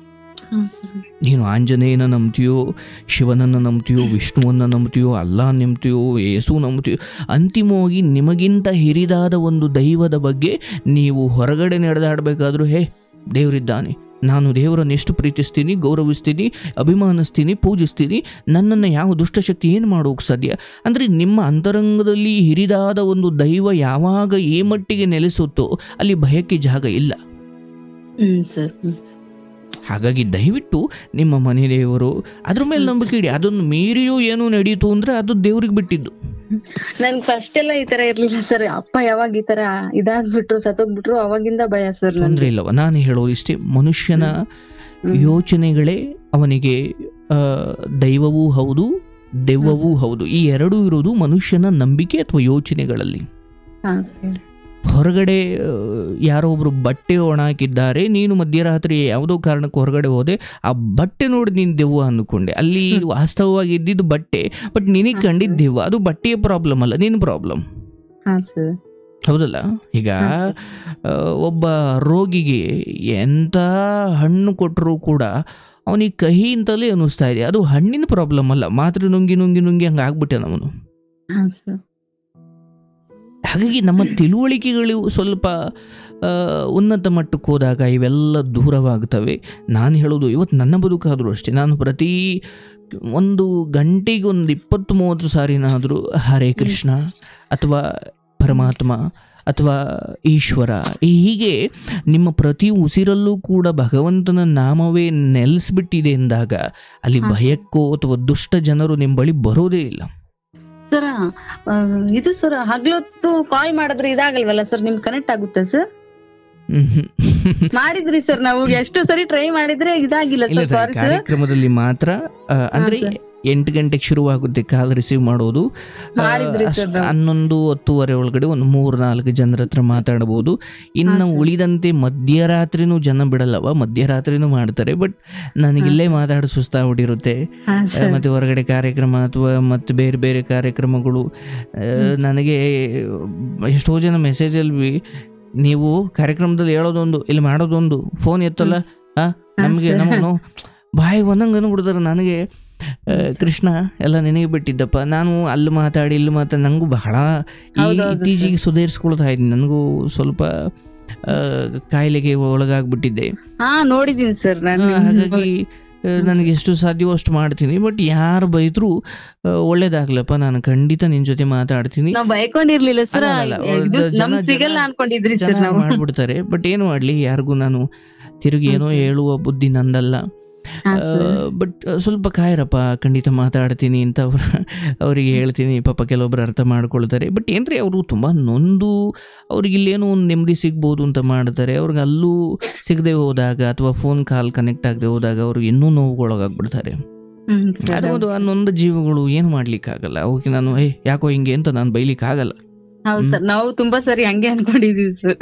ಹಾ sir. ನೀನು ಆಂಜನೇಯನ ನಂಬ್ತೀಯೋ ಶಿವನನ್ನು ನಂಬ್ತೀಯೋ ವಿಷ್ಣುವನ್ನು ನಂಬ್ತೀಯೋ ಅಲ್ಲಾ ನಂಬ್ತೀಯೋ ಯೇಸು ನಂಬ್ತೀಯೋ ಅಂತಿಮವಾಗಿ ನಿಮಗಿಂತ ಹಿರಿದಾದ ಒಂದು ದೈವದ ಬಗ್ಗೆ ನೀವು ಹೊರಗಡೆ ನಡೆದಾಡಬೇಕಾದ್ರೂ ಹೇ ದೇವರಿದ್ದಾನೆ ನಾನು ದೇವರನ್ನು ಎಷ್ಟು ಪ್ರೀತಿಸ್ತೀನಿ ಗೌರವಿಸ್ತೀನಿ ಅಭಿಮಾನಿಸ್ತೀನಿ ಪೂಜಿಸ್ತೀನಿ ನನ್ನನ್ನು ಯಾವ ದುಷ್ಟಶಕ್ತಿ ಏನು ಮಾಡೋಕೆ ಸಾಧ್ಯ ಅಂದರೆ ನಿಮ್ಮ ಅಂತರಂಗದಲ್ಲಿ ಹಿರಿದಾದ ಒಂದು ದೈವ ಯಾವಾಗ ಈ ಮಟ್ಟಿಗೆ ನೆಲೆಸುತ್ತೋ ಅಲ್ಲಿ ಭಯಕ್ಕೆ ಜಾಗ ಇಲ್ಲ ಹ್ಮ್ sir. ಹ್ಮ್ sir. ಹಾಗಾಗಿ ದಯವಿಟ್ಟು ನಿಮ್ಮ ಮನೆ ದೇವರು ಅದ್ರ ಮೇಲೆ ನಂಬಿಕೆ ಇಡಿ ಅದನ್ನು ಮೀರಿಯೂ ಏನು ನಡೀತು ಅಂದ್ರೆ ಅದು ದೇವ್ರಿಗೆ ಬಿಟ್ಟಿದ್ದು ನನ್ ಫಸ್ಟ್ ಎಲ್ಲ ಈ ತರ ಇರ್ಲಿಲ್ಲ ಸರ್ ಅಪ್ಪ ಯಾವಾಗ ಈ ತರ ಇದಾಗ್ಬಿಟ್ರು ಸತ್ತೋಗ್ಬಿಟ್ರು ಅವಾಗಿಂದ ಭಯ ಸರ್ ತೊಂದರೆ ನನ್ಗೆ ಇಲ್ಲವ ನಾನು ಹೇಳೋದು ಇಷ್ಟೇ ಮನುಷ್ಯನ ಹ್ಮ್. ಯೋಚನೆಗಳೇ ಅವನಿಗೆ ಆ, ದೈವವೂ ಹೌದು ದೆವ್ವವೂ ಹೌದು ಈ ಎರಡೂ ಇರೋದು ಮನುಷ್ಯನ ನಂಬಿಕೆ ಅಥವಾ ಯೋಚನೆಗಳಲ್ಲಿ ಹಾ ಸರ್ ಹೊರಗಡೆ ಆ, ಯಾರೋ ಒಬ್ರು ಬಟ್ಟೆ ಒಣ ಹಾಕಿದ್ದಾರೆ ನೀನು ಮಧ್ಯರಾತ್ರಿ ಯಾವುದೋ ಕಾರಣಕ್ಕೆ ಹೊರಗಡೆ ಹೋದೆ ಆ ಬಟ್ಟೆ ನೋಡಿ ನೀನು ದೆವ್ವ ಅಂದ್ಕೊಂಡೆ ಅಲ್ಲಿ ವಾಸ್ತವವಾಗಿ ಇದ್ದಿದ್ದು ಬಟ್ಟೆ ಬಟ್ ನಿನಗೆ ಹ್ಮ್. ಕಂಡಿದ್ದು ದೆವ್ವ ಅದು ಬಟ್ಟೆಯ ಪ್ರಾಬ್ಲಮ್ ಅಲ್ಲ ನಿನ್ನ ಪ್ರಾಬ್ಲಮ್ ಹಾ ಸರ್ ಹೌದಲ್ಲ ಈಗ ಹಾ, ಆ, ಒಬ್ಬ ರೋಗಿಗೆ ಎಂಥ ಹಣ್ಣು ಕೊಟ್ಟರೂ ಕೂಡ ಅವನಿಗೆ ಕಹಿ ಅಂತಲೇ ಅನ್ನಿಸ್ತಾ ಇದೆ ಅದು ಹಣ್ಣಿನ ಪ್ರಾಬ್ಲಮ್ ಅಲ್ಲ ಮಾತ್ರ ನುಂಗಿ ನುಂಗಿ ನುಂಗಿ ಹಂಗೆ ಆಗ್ಬಿಟ್ಟೆ ಅವನು ಹಾ ಸರ್ ಹಾಗಾಗಿ ನಮ್ಮ ತಿಳುವಳಿಕೆಗಳು ಸ್ವಲ್ಪ ಆ, ಉನ್ನತ ಮಟ್ಟಕ್ಕೆ ಹೋದಾಗ ಇವೆಲ್ಲ ದೂರವಾಗ್ತವೆ ನಾನು ಹೇಳೋದು ಇವತ್ತು ನನ್ನ ಬದುಕಾದರೂ ಅಷ್ಟೇ ನಾನು ಪ್ರತಿ ಒಂದು ಗಂಟೆಗೆ ಒಂದು ಇಪ್ಪತ್ತು ಮೂವತ್ತು ಸಾರಿನಾದರೂ ಹರೇ ಕೃಷ್ಣ ಅಥವಾ ಪರಮಾತ್ಮ ಅಥವಾ ಈಶ್ವರ ಈ ಹೀಗೆ ನಿಮ್ಮ ಪ್ರತಿ ಉಸಿರಲ್ಲೂ ಕೂಡ ಭಗವಂತನ ನಾಮವೇ ನೆಲೆಸ್ಬಿಟ್ಟಿದೆ ಎಂದಾಗ ಅಲ್ಲಿ ಹಾ. ಭಯಕ್ಕೋ ಅಥವಾ ದುಷ್ಟ ಜನರು ನಿಮ್ಮ ಬಳಿ ಬರೋದೇ ಇಲ್ಲ ಸರ್ ಇದು ಸರ್ ಹಗ್ಲೊತ್ತು ಕಾಲ್ ಮಾಡಿದ್ರೆ ಇದಾಗಲ್ವಲ್ಲ ಸರ್ ನಿಮ್ ಕನೆಕ್ಟ್ ಆಗುತ್ತೆ ಸರ್ ಹ್ಮ್. ಮಾಡಿದ್ರಿ ಸರ್ ನಾವು ಎಷ್ಟು ಸರಿ ಟ್ರೈ ಮಾಡಿದ್ರೆ ಇದಾಗಿಲ್ಲ ಇಲ್ಲ ಸರ್ ಸರ್, ಸಾರಿ ಸರ್ ಕಾರ್ಯಕ್ರಮದಲ್ಲಿ ಮಾತ್ರ ಆ, ಅಂದ್ರೆ ಸರ್. ಎಂಟು ಗಂಟೆಗೆ ಶುರುವಾಗುತ್ತೆ ಕಾಲ್ ರಿಸೀವ್ ಮಾಡೋದು ಆ, ಮಾಡಿದ್ರಿ ಅಷ್ಟ್- ಸರ್ ನಾವು. ಹನ್ನೊಂದು ಹತ್ತುವರೆ ಒಳಗಡೆ ಒಂದು ಮೂರು ನಾಲ್ಕು ಜನರ ಹತ್ರ ಮಾತಾಡಬಹುದು ಇನ್ನು ಸರ್. ಉಳಿದಂತೆ ಮಧ್ಯರಾತ್ರಿನೂ ಜನ ಬಿಡಲ್ಲವ ಮಧ್ಯರಾತ್ರಿನೂ ಮಾಡ್ತಾರೆ ಬಟ್ ನನಗಿಲ್ಲೇ ಮಾತಾಡಿ ಸುಸ್ತಾಗ್ಬಿಟ್ಟಿರುತ್ತೆ ಹಾ ಆ, ಸರ್ ಮತ್ತೆ ಹೊರಗಡೆ ಕಾರ್ಯಕ್ರಮ ಅಥವಾ ಮತ್ತೆ ಬೇರೆ ಬೇರೆ ಕಾರ್ಯಕ್ರಮಗಳು ಆ, ಹ್ಮ್. ನನಗೆ ಎಷ್ಟೋ ಜನ ಮೆಸೇಜಲ್ಲಿ ನೀವು ಕಾರ್ಯಕ್ರಮದಲ್ಲಿ ಹೇಳೋದೊಂದು ಇಲ್ಲಿ ಮಾಡೋದೊಂದು ಫೋನ್ ಎತ್ತಲ್ಲ ಆ ನಮಗೆ sir. ನಮ್ಮನ್ನು ಬಾಯಿ ಒಂದಂಗೆ ಅನ್ಬಿಡ್ತಾರೆ ನನಗೆ ಆ, ಕೃಷ್ಣ ಎಲ್ಲ ನಿನಗೆ ಬಿಟ್ಟಿದ್ದಪ್ಪ ನಾನು ಅಲ್ಲಿ ಮಾತಾಡಿ ಇಲ್ಲಿ ಮಾತಾಡಿ ನನಗೂ ಬಹಳ ಈ ಹೌದೌದು ಇತ್ತೀಚೆಗೆ ಸುಧಾರಿಸ್ಕೊಳ್ತಾ ಇದ್ದೀನಿ ನನಗೂ ಸ್ವಲ್ಪ ಆ, ಕಾಯಿಲೆಗೆ ಒಳಗಾಗ್ಬಿಟ್ಟಿದ್ದೆ ಹಾ ನೋಡಿದೀನಿ ಸರ್ ನಾನು ಆ, ಹಾಗಾಗಿ ಆ, ನನಗೆ ಎಷ್ಟು ಸಾಧ್ಯವೋ ಅಷ್ಟು ಮಾಡ್ತೀನಿ ಬಟ್ ಯಾರು ಬೈದ್ರು ಆ, ಒಳ್ಳೇದಾಗ್ಲಪ್ಪ ನಾನು ಖಂಡಿತ ನಿನ್ ಜೊತೆ ಮಾತಾಡ್ತೀನಿ ನಾವ್ ಬೈಕೊಂಡಿರ್ಲಿಲ್ಲ ಸರ್ ಅಲ್ಲ, ಅಲ್ಲ, ಅಲ್ಲ, ಇದು ಜನ- ನಮ್ ಸಿಗಲ್ಲ ಜನ- ಅನ್ಕೊಂಡಿದ್ರಿ ಸರ್ ಚೆನ್ನಾಗಿ ನಾವು ಮಾಡ್ಬಿಡ್ತಾರೆ ಬಟ್ ಏನು ಮಾಡ್ಲಿ ಯಾರಿಗೂ ನಾನು ತಿರುಗಿ ಏನೋ ಹ್ಮ್, sir. ಹೇಳುವ ಬುದ್ಧಿ ನಂದಲ್ಲ ಹಾ, sir. ಬಟ್ ಸ್ವಲ್ಪ ಕಾಯಿರಪ್ಪ ಖಂಡಿತ ಮಾತಾಡ್ತೀನಿ ಅಂತ ಅವ್ರ ಅವರಿಗೆ ಹೇಳ್ತೀನಿ ಪಾಪ ಕೆಲವೊಬ್ರು ಅರ್ಥ ಮಾಡ್ಕೊಳ್ತಾರೆ ಬಟ್ ಏನ್ರಿ ಅವರು ತುಂಬ ನೊಂದು ಅವ್ರಿಗೆ ಇಲ್ಲೇನೋ ಒಂದು ನೆಮ್ಮದಿ ಸಿಗ್ಬೋದು ಅಂತ ಮಾಡ್ತಾರೆ ಅವ್ರಿಗೆ ಅಲ್ಲೂ ಸಿಗದೆ ಹೋದಾಗ ಅಥವಾ ಫೋನ್ ಕಾಲ್ ಕನೆಕ್ಟ್ ಆಗದೆ ಹೋದಾಗ ಅವ್ರಿಗೆ ಇನ್ನೂ ನೋವುಗೊಳಗಾಗ್ಬಿಡ್ತಾರೆ ಹ್ಮ್, sir. ಅದು ಒಂದು ಆ ನೊಂದ ಜೀವಗಳು ಏನು ಮಾಡ್ಲಿಕ್ಕಾಗಲ್ಲ ಅವಕ್ಕೆ ನಾನು ಏ ಯಾಕೋ ಹಿಂಗೆ ಅಂತ ನಾನು ಬೈಲಿಕ್ಕಾಗಲ್ಲ ಹೌದ್ ಸರ್ ನಾವು ತುಂಬಾ ಸರಿ ಹಂಗೆ ಅನ್ಕೊಂಡಿದೀವಿ ಸರ್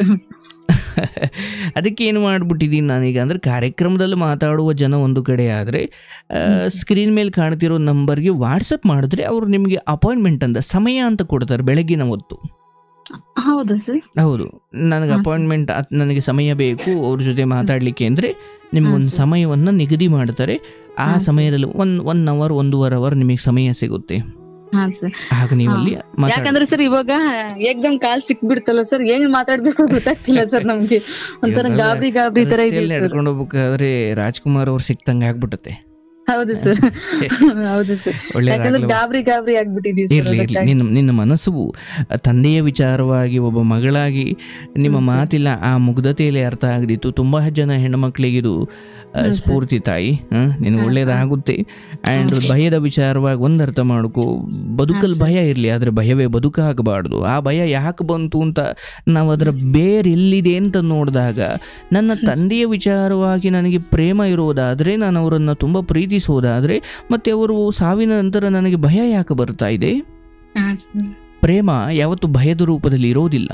ಅದಕ್ಕೆ ಏನು ಮಾಡ್ಬಿಟ್ಟಿದ್ದೀನಿ ನಾನೀಗ ಅಂದ್ರೆ ಕಾರ್ಯಕ್ರಮದಲ್ಲಿ ಮಾತಾಡುವ ಜನ ಒಂದು ಕಡೆ ಆದರೆ ಸ್ಕ್ರೀನ್ ಮೇಲೆ ಕಾಣ್ತಿರೋ ನಂಬರ್ಗೆ ವಾಟ್ಸಪ್ ಮಾಡಿದ್ರೆ ಅವರು ನಿಮಗೆ ಅಪಾಯಿಂಟ್ಮೆಂಟ್ ಅಂತ ಸಮಯ ಅಂತ ಕೊಡ್ತಾರೆ ಬೆಳಗ್ಗಿನ ಹೊತ್ತು ಹೌದಾ ಸರ್ ಹೌದು ನನಗೆ ಹಾ, ಸರ್. ಅಪಾಯಿಂಟ್ಮೆಂಟ್ ನನಗೆ ಸಮಯ ಬೇಕು ಅವ್ರ ಜೊತೆ ಮಾತಾಡಲಿಕ್ಕೆ ಅಂದರೆ ನಿಮ್ಗೊಂದು ಸರ್. ಸಮಯವನ್ನು ನಿಗದಿ ಮಾಡ್ತಾರೆ ಆ ಹಾ, ಸರ್. ಸಮಯದಲ್ಲಿ ಒನ್ ಒನ್ ಅವರ್ ಒಂದೂವರೆ ಅವರ್ ನಿಮಗೆ ಸಮಯ ಸಿಗುತ್ತೆ ಹಾ ಸರ್ ಆಗ ನೀವು ಅಲ್ಲಿ ಮಾತಾಡಿ ಯಾಕಂದ್ರೆ ಸರ್ ಇವಾಗ ಎಕ್ಸಾಮ್ ಕಾಲ್ ಸಿಕ್ಬಿಡ್ತಲ್ಲ ಸರ್ ಏನ್ ಮಾತಾಡ್ಬೇಕು ಗೊತ್ತಾಗ್ತಿಲ್ಲ ಸರ್ ನಮ್ಗೆ ಒಂಥರ ಇವಾಗ ಗಾಬರಿ ಗಾಬರಿ ತರ ಇದೆ ರಸ್ತೆಯಲ್ಲಿ ಸರ್ ನಡ್ಕೊಂಡು ಹೋಗ್ಬೇಕಾದ್ರೆ ರಾಜ್ಕುಮಾರ್ ಅವ್ರು ಸಿಕ್ತಂಗೆ ಆಗ್ಬಿಡುತ್ತೆ ಹೌದು ಸರ್ ಹೌದು ಸರ್ ಯಾಕಂದ್ರೆ ಒಳ್ಳೇದಾಗ್ಲಿ ಗಾಬರಿ ಗಾಬರಿ ಆಗ್ಬಿಟ್ಟಿದೀವಿ ಸರ್ ಇರ್ಲಿ ಇರ್ಲಿ ನಿನ್ನ ನಿನ್ನ ಮನಸ್ಸು ತಂದೆಯ ವಿಚಾರವಾಗಿ ಒಬ್ಬ ಮಗಳಾಗಿ ನಿಮ್ಮ ಹ್ಮ್, ಸರ್. ಮಾತಿಲ್ಲ ಆ ಮುಗ್ಧತೆಯಲ್ಲಿ ಅರ್ಥ ಆಗದಿತ್ತು ತುಂಬಾ ಜನ ಹೆಣ್ಮಕ್ಳಿಗಿದು ಆ, ಹ್ಮ್, ಸರ್. ಸ್ಫೂರ್ತಿ ತಾಯಿ ನಿನಗೆ ಹಾ, ಒಳ್ಳೇದಾಗುತ್ತೆ ಆ್ಯಂಡ್ ಹ್ಮ್, ಸರ್. ಭಯದ ವಿಚಾರವಾಗಿ ಒಂದು ಅರ್ಥ ಮಾಡ್ಕೋ ಬದುಕಲ್ಲಿ ಸರ್. ಭಯ ಇರಲಿ ಆದರೆ ಭಯವೇ ಬದುಕಾಗಬಾರ್ದು ಆ ಭಯ ಯಾಕೆ ಬಂತು ಅಂತ ನಾವು ಅದರ ಬೇರೆ ಎಲ್ಲಿದೆ ಅಂತ ನೋಡಿದಾಗ ನನ್ನ ತಂದೆಯ ವಿಚಾರವಾಗಿ ನನಗೆ ಪ್ರೇಮ ಇರುವುದಾದರೆ ನಾನು ಅವರನ್ನು ತುಂಬ ಪ್ರೀತಿಸುವುದಾದರೆ ಮತ್ತೆ ಅವರು ಸಾವಿನ ನಂತರ ನನಗೆ ಭಯ ಯಾಕೆ ಬರ್ತಾ ಇದೆ ಹಾ, ಸರ್. ಪ್ರೇಮ ಯಾವತ್ತು ಭಯದ ರೂಪದಲ್ಲಿ ಇರೋದಿಲ್ಲ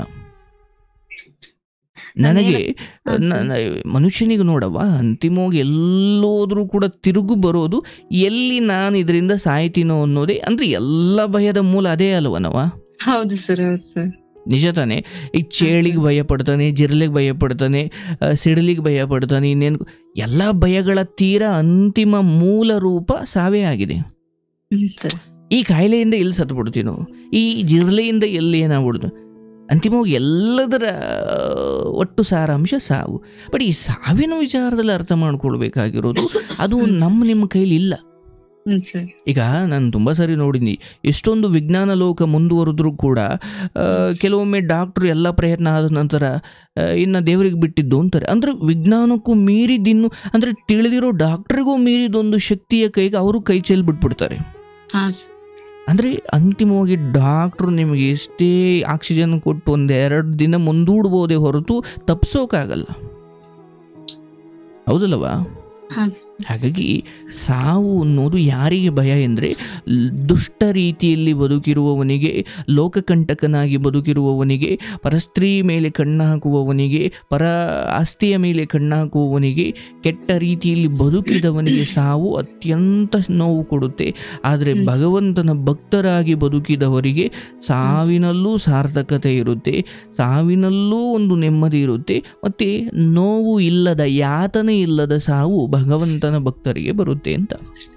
ನನಗೆ ಹಾ, ಸರ್. ನ- ನ- ಮನುಷ್ಯನಿಗೆ ನೋಡವ್ವ ಅಂತಿಮವಾಗಿ ಎಲ್ಲೋದ್ರೂ ಕೂಡ ತಿರುಗು ಬರೋದು ಎಲ್ಲಿ ನಾನು ಇದರಿಂದ ಸಾಯ್ತೀನೋ ಅನ್ನೋದೇ ಅಂದ್ರೆ ಎಲ್ಲ ಭಯದ ಮೂಲ ಅದೇ ಅಲ್ವನವ ಹೌದು ಸರ್ ಹೌದು ಸರ್ ನಿಜ ತಾನೆ ಈ ಚೇಳಿಗೆ ಭಯ ಪಡ್ತಾನೆ ಜಿರಳೆಗೆ ಭಯ ಪಡ್ತಾನೆ ಆ, ಸಿಡಿಲಿಗೆ ಭಯ ಪಡ್ತಾನೆ ಇನ್ನೇನು ಎಲ್ಲ ಭಯಗಳ ತೀರಾ ಅಂತಿಮ ಮೂಲ ರೂಪ ಸಾವೇ ಆಗಿದೆ ಹ್ಮ್ ಸರ್ ಈ ಕಾಯಿಲೆಯಿಂದ ಎಲ್ಲಿ ಸತ್ತು ಬಿಡ್ತೀನೋ ಈ ಜಿರಳೆಯಿಂದ ಎಲ್ಲಿ ಏನಾಗ್ಬಿಡ್ತು ಅಂತಿಮವಾಗಿ ಎಲ್ಲದರ ಆ, ಒಟ್ಟು ಸಾರಾಂಶ ಸಾವು ಬಟ್ ಈ ಸಾವಿನ ವಿಚಾರದಲ್ಲಿ ಅರ್ಥ ಮಾಡ್ಕೊಳ್ಬೇಕಾಗಿರೋದು ಅದು ನಮ್ಮ ನಿಮ್ಮ ಕೈಲಿ ಇಲ್ಲ ಹ್ಮ್ ಸರ್ ಈಗ ನಾನು ತುಂಬ ಸರಿ ನೋಡಿದ್ದೀನಿ ಎಷ್ಟೊಂದು ವಿಜ್ಞಾನ ಲೋಕ ಮುಂದುವರೆದ್ರೂ ಕೂಡ ಆ, ಕೆಲವೊಮ್ಮೆ ಡಾಕ್ಟ್ರು ಎಲ್ಲ ಪ್ರಯತ್ನ ಆದ ನಂತರ ಆ, ಇನ್ನು ದೇವರಿಗೆ ಬಿಟ್ಟಿದ್ದು ಅಂತಾರೆ ಅಂದರೆ ವಿಜ್ಞಾನಕ್ಕೂ ಮೀರಿದಿನ್ನು ಅಂದರೆ ತಿಳಿದಿರೋ ಡಾಕ್ಟ್ರಿಗೂ ಮೀರಿದೊಂದು ಶಕ್ತಿಯ ಕೈಗೆ ಅವರು ಕೈ ಚೆಲ್ಲಿ ಬಿಟ್ಬಿಡ್ತಾರೆ ಹಾ ಸರ್ ಅಂದರೆ ಅಂತಿಮವಾಗಿ ಡಾಕ್ಟ್ರು ನಿಮಗೆ ಎಷ್ಟೇ ಆಕ್ಸಿಜನ್ ಕೊಟ್ಟು ಒಂದೆರಡು ದಿನ ಮುಂದೂಡ್ಬೋದೇ ಹೊರತು ತಪ್ಪಿಸೋಕ್ಕಾಗಲ್ಲ ಹೌದಲ್ಲವಾ ಹಾ ಹಾಗಾಗಿ ಸಾವು ಅನ್ನೋದು ಯಾರಿಗೆ ಭಯ ಎಂದರೆ ದುಷ್ಟ ರೀತಿಯಲ್ಲಿ ಬದುಕಿರುವವನಿಗೆ ಲೋಕಕಂಟಕನಾಗಿ ಬದುಕಿರುವವನಿಗೆ ಪರಸ್ತ್ರೀ ಮೇಲೆ ಕಣ್ಣು ಹಾಕುವವನಿಗೆ ಪರ ಆಸ್ತಿಯ ಮೇಲೆ ಕಣ್ಣು ಹಾಕುವವನಿಗೆ ಕೆಟ್ಟ ರೀತಿಯಲ್ಲಿ ಬದುಕಿದವನಿಗೆ ಸಾವು ಅತ್ಯಂತ ನೋವು ಕೊಡುತ್ತೆ ಆದರೆ ಹ್ಮ್. ಭಗವಂತನ ಭಕ್ತರಾಗಿ ಬದುಕಿದವರಿಗೆ ಸಾವಿನಲ್ಲೂ ಸಾರ್ಥಕತೆ ಇರುತ್ತೆ ಸಾವಿನಲ್ಲೂ ಒಂದು ನೆಮ್ಮದಿ ಇರುತ್ತೆ ಮತ್ತು ನೋವು ಇಲ್ಲದ ಯಾತನೆ ಇಲ್ಲದ ಸಾವು ಭಗವಂತನ ಭಕ್ತರಿಗೆ ಬರುತ್ತೆ ಅಂತ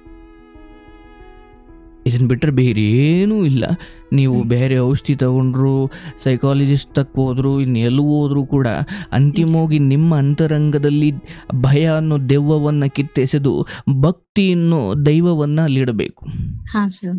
ಇದನ್ನು ಬಿಟ್ಟರೆ ಬೇರೆ ಏನೂ ಇಲ್ಲ ನೀವು ಹ್ಮ್. ಬೇರೆ ಔಷಧಿ ತಗೊಂಡ್ರು ಸೈಕಾಲಜಿಸ್ಟ್ ತಕ್ಕ ಹೋದ್ರು ಇನ್ನು ಎಲ್ಲೂ ಹೋದ್ರೂ ಕೂಡ ಅಂತಿಮವಾಗಿ ನಿಮ್ಮ ಅಂತರಂಗದಲ್ಲಿ ಭಯ ಅನ್ನೋ ದೆವ್ವವನ್ನು ಕಿತ್ತೆಸೆದು ಭಕ್ತಿ ಅನ್ನೋ ದೈವವನ್ನು ಅಲ್ಲಿಡಬೇಕು ಹಾ ಸರ್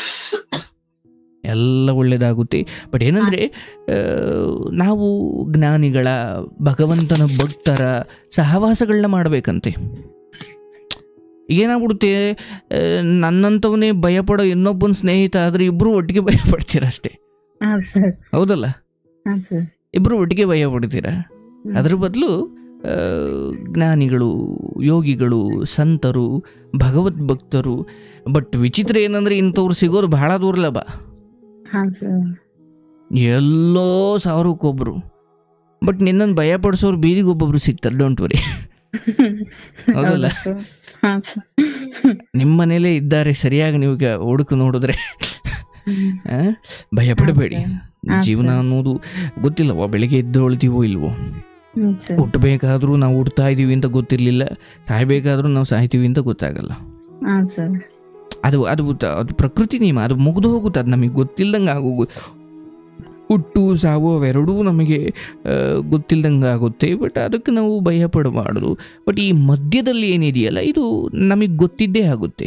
ಎಲ್ಲ ಒಳ್ಳೆಯದಾಗುತ್ತೆ ಬಟ್ ಏನಂದರೆ ನಾವು ಜ್ಞಾನಿಗಳ ಭಗವಂತನ ಭಕ್ತರ ಸಹವಾಸಗಳನ್ನ ಮಾಡಬೇಕಂತೆ ಏನಾಗ್ಬಿಡುತ್ತೆ ಆ, ನನ್ನಂಥವನೇ ಭಯಪಡೋ ಇನ್ನೊಬ್ಬನ ಸ್ನೇಹಿತ ಆದರೆ ಇಬ್ಬರು ಒಟ್ಟಿಗೆ ಭಯ ಪಡ್ತೀರ ಅಷ್ಟೇ ಹಾ ಸರ್ ಹೌದಲ್ಲ ಹಾ ಸರ್ ಇಬ್ಬರು ಒಟ್ಟಿಗೆ ಭಯ ಪಡ್ತೀರಾ ಅದ್ರ ಬದಲು ಜ್ಞಾನಿಗಳು ಯೋಗಿಗಳು ಸಂತರು ಭಗವದ್ ಭಕ್ತರು ಬಟ್ ವಿಚಿತ್ರ ಏನಂದ್ರೆ ಇಂಥವ್ರು ಸಿಗೋದು ಬಹಳ ದುರ್ಲಭ ಹಾ ಸರ್ ಎಲ್ಲೋ ಸಾವಿರಕ್ಕೊಬ್ರು ಬಟ್ ನಿನ್ನನ್ನು ಭಯ ಪಡಿಸೋರು ಬೀದಿಗೆ ಒಬ್ಬೊಬ್ರು ಸಿಗ್ತಾರೆ ಡೋಂಟ್ ವರಿ ಹೌದಲ್ಲ? ಹೌದು ಸರ್ ಹಾ ಸರ್ ನಿಮ್ಮ ಮನೇಲೇ ಇದ್ದಾರೆ ಸರಿಯಾಗಿ ನೀವು ಈಗ ಹುಡುಕು ನೋಡಿದ್ರೆ ಆ, ಭಯ ಪಡಬೇಡಿ ಹಾ, ಜೀವನ ಸರ್. ಅನ್ನೋದು ಗೊತ್ತಿಲ್ಲವ ಬೆಳಗ್ಗೆ ಎದ್ದೊಳ್ತೀವೋ ಇಲ್ವೋ ಹ್ಮ್ ಸರ್ ಹುಟ್ಟಬೇಕಾದ್ರೂ ನಾವು ಹುಡ್ತಾ ಇದೀವಿ ಅಂತ ಗೊತ್ತಿರಲಿಲ್ಲ ಸಾಯ್ಬೇಕಾದ್ರೂ ನಾವು ಸಾಯ್ತೀವಿ ಅಂತ ಗೊತ್ತಾಗಲ್ಲ ಹಾ ಸರ್ ಅದು ಅದು ತ- ಅದು ಪ್ರಕೃತಿ ನಿಯಮ ಅದು ಮುಗಿದು ಹೋಗುತ್ತೆ ಅದು ನಮಗೆ ಗೊತ್ತಿಲ್ದಂಗೆ ಆಗೋಗು ಹುಟ್ಟು ಸಾವು ಅವೆರಡೂ ನಮಗೆ ಆ, ಗೊತ್ತಿಲ್ದಂಗೆ ಆಗುತ್ತೆ ಬಟ್ ಅದಕ್ಕೆ ನಾವು ಭಯ ಪಡಬಾರ್ದು ಬಟ್ ಈ ಮಧ್ಯದಲ್ಲಿ ಏನಿದೆಯಲ್ಲ ಇದು ನಮಗೆ ಗೊತ್ತಿದ್ದೇ ಆಗುತ್ತೆ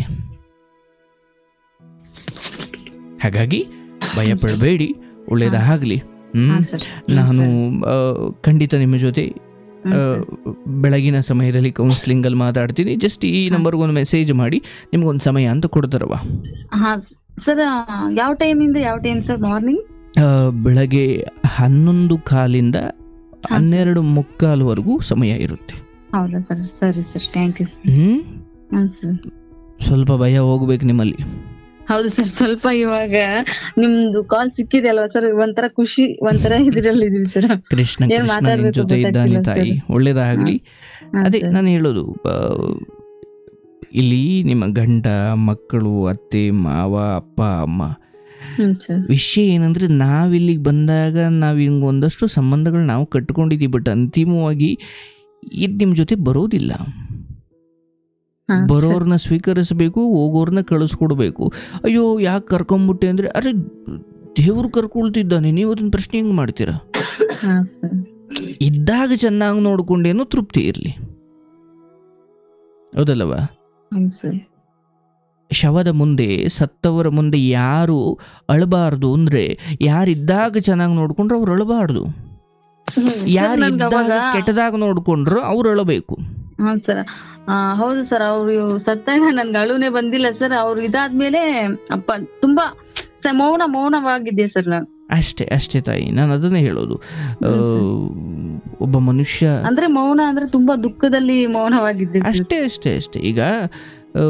ಹಾಗಾಗಿ ಭಯ ಪಡಬೇಡಿ ಒಳ್ಳೇದಾಗಲಿ ಹಾ ಹ್ಮ್ ಸರ್ ನಾನು ಆ, ಖಂಡಿತ ನಿಮ್ಮ ಜೊತೆ ಹ್ಮ್ ಆ, ಸರ್. ಬೆಳಗಿನ ಸಮಯದಲ್ಲಿ ಕೌನ್ಸಿಲಿಂಗಲ್ಲಿ ಮಾತಾಡ್ತೀನಿ ಜಸ್ಟ್ ಈ ನಂಬರ್ಗೆ ಒಂದು ಮೆಸೇಜ್ ಮಾಡಿ ನಿಮ್ಗೊಂದು ಸಮಯ ಅಂತ ಕೊಡ್ತಾರವ ಹಾ ಸರ್ ಯಾವ ಟೈಮಿಂದ ಯಾವ ಟೈಮ್ ಸರ್ ಮಾರ್ನಿಂಗ್ ಆ, ಬೆಳಗ್ಗೆ ಹನ್ನೊಂದು ಕಾಲಿಂದ ಹನ್ನೆರಡು ಮುಕ್ಕಾಲ್ವರೆಗೂ ಸಮಯ ಇರುತ್ತೆ ಹೌದಾ ಸರ್ ಸರಿ ಸರ್ ಥ್ಯಾಂಕ್ ಯು ಹ್ಮ್ ಹಾ ಸರ್ ಸ್ವಲ್ಪ ಭಯ ಹೋಗ್ಬೇಕು ನಿಮ್ಮಲ್ಲಿ ಹೌದು ಸರ್ ಸ್ವಲ್ಪ ಇವಾಗ ನಿಮ್ದು ಕಾಲ್ ಸಿಕ್ಕಿದೆ ಅಲ್ವಾ ಸರ್ ಒಂಥರ ಖುಷಿ ಒಂಥರ ಇದ್ರಲ್ಲಿ ಇದೀವಿ ಸರ್ ಕೃಷ್ಣ ಏನ್ ಕೃಷ್ಣ ನಿಮ್ ಮಾತಾಡ್ಬೇಕು ಜೊತೆ ಇದ್ದಾನೆ ಗೊತ್ತಾಗ್ತಿಲ್ಲ ತಾಯಿ ಒಳ್ಳೇದಾಗ್ಲಿ ಹಾ ಅದೇ ಸರ್. ನಾನು ಹೇಳೋದು ಆ, ಇಲ್ಲಿ ನಿಮ್ಮ ಗಂಡ ಮಕ್ಕಳು ಅತ್ತೆ ಮಾವ ಅಪ್ಪ ಅಮ್ಮ ಹ್ಮ್ ಸರ್ ವಿಷಯ ಏನಂದ್ರೆ ನಾವಿಲ್ಲಿಗೆ ಬಂದಾಗ ನಾವು ಹಿಂಗೆ ಒಂದಷ್ಟು ಸಂಬಂಧಗಳು ನಾವು ಕಟ್ಕೊಂಡಿದ್ದೀವಿ ಬಟ್ ಅಂತಿಮವಾಗಿ ಇದು ನಿಮ್ಮ ಜೊತೆ ಬರೋದಿಲ್ಲ ಹಾ, ಸರ್. ಬರೋರ್ನ ಸ್ವೀಕರಿಸಬೇಕು ಹೋಗೋರ್ನ ಕಳಿಸ್ಕೊಡ್ಬೇಕು ಅಯ್ಯೋ ಯಾಕೆ ಕರ್ಕೊಂಬಿಟ್ಟೆ ಅಂದರೆ ಅರೆ ದೇವ್ರು ಕರ್ಕೊಳ್ತಿದ್ದಾನೆ ನೀವು ಅದನ್ನ ಪ್ರಶ್ನೆ ಹೆಂಗೆ ಮಾಡ್ತೀರಾ ಹಾ ಸರ್ ಇದ್ದಾಗ ಚೆನ್ನಾಗಿ ನೋಡ್ಕೊಂಡೇನೋ ತೃಪ್ತಿ ಇರಲಿ ಹೌದಲ್ಲವಾ ಹೌದು ಸರ್ ಶವದ ಮುಂದೆ ಸತ್ತವರ ಮುಂದೆ ಯಾರು ಅಳಬಾರ್ದು ಅಂದರೆ ಯಾರಿದ್ದಾಗ ಚೆನ್ನಾಗಿ ನೋಡ್ಕೊಂಡ್ರೆ ಅವ್ರು ಅಳಬಾರ್ದು ಹ್ಮ್. ಸರ್, ಯಾರು ನನ್ಗ್ ಇದ್ದಾಗ ಅವಾಗ ಕೆಟ್ಟದಾಗ ನೋಡ್ಕೊಂಡ್ರು ಅವ್ರು ಅಳಬೇಕು ಹಾ ಸರ್ ಆ, ಹೌದು ಸರ್ ಅವ್ರು ಸತ್ತಾಗ ನನ್ಗೆ ಅಳುನೇ ಬಂದಿಲ್ಲ ಸರ್ ಅವ್ರು ಇದಾದ್ಮೇಲೆ ಅಪ್ಪ ತುಂಬಾ ಸ- ಮೌನ ಮೌನವಾಗಿದ್ದೆ ಸರ್ ನಾನು ಅಷ್ಟೇ ಅಷ್ಟೇ ತಾಯಿ ನಾನು ಅದನ್ನೇ ಹೇಳೋದು ಆ, ಒಬ್ಬ ಮನುಷ್ಯ ಅಂದ್ರೆ ಮೌನ ಅಂದ್ರೆ ತುಂಬಾ ದುಃಖದಲ್ಲಿ ಮೌನವಾಗಿದ್ದೆ ಸರ್. ಅಷ್ಟೇ ಅಷ್ಟೇ ಅಷ್ಟೇ ಈಗ ಆ,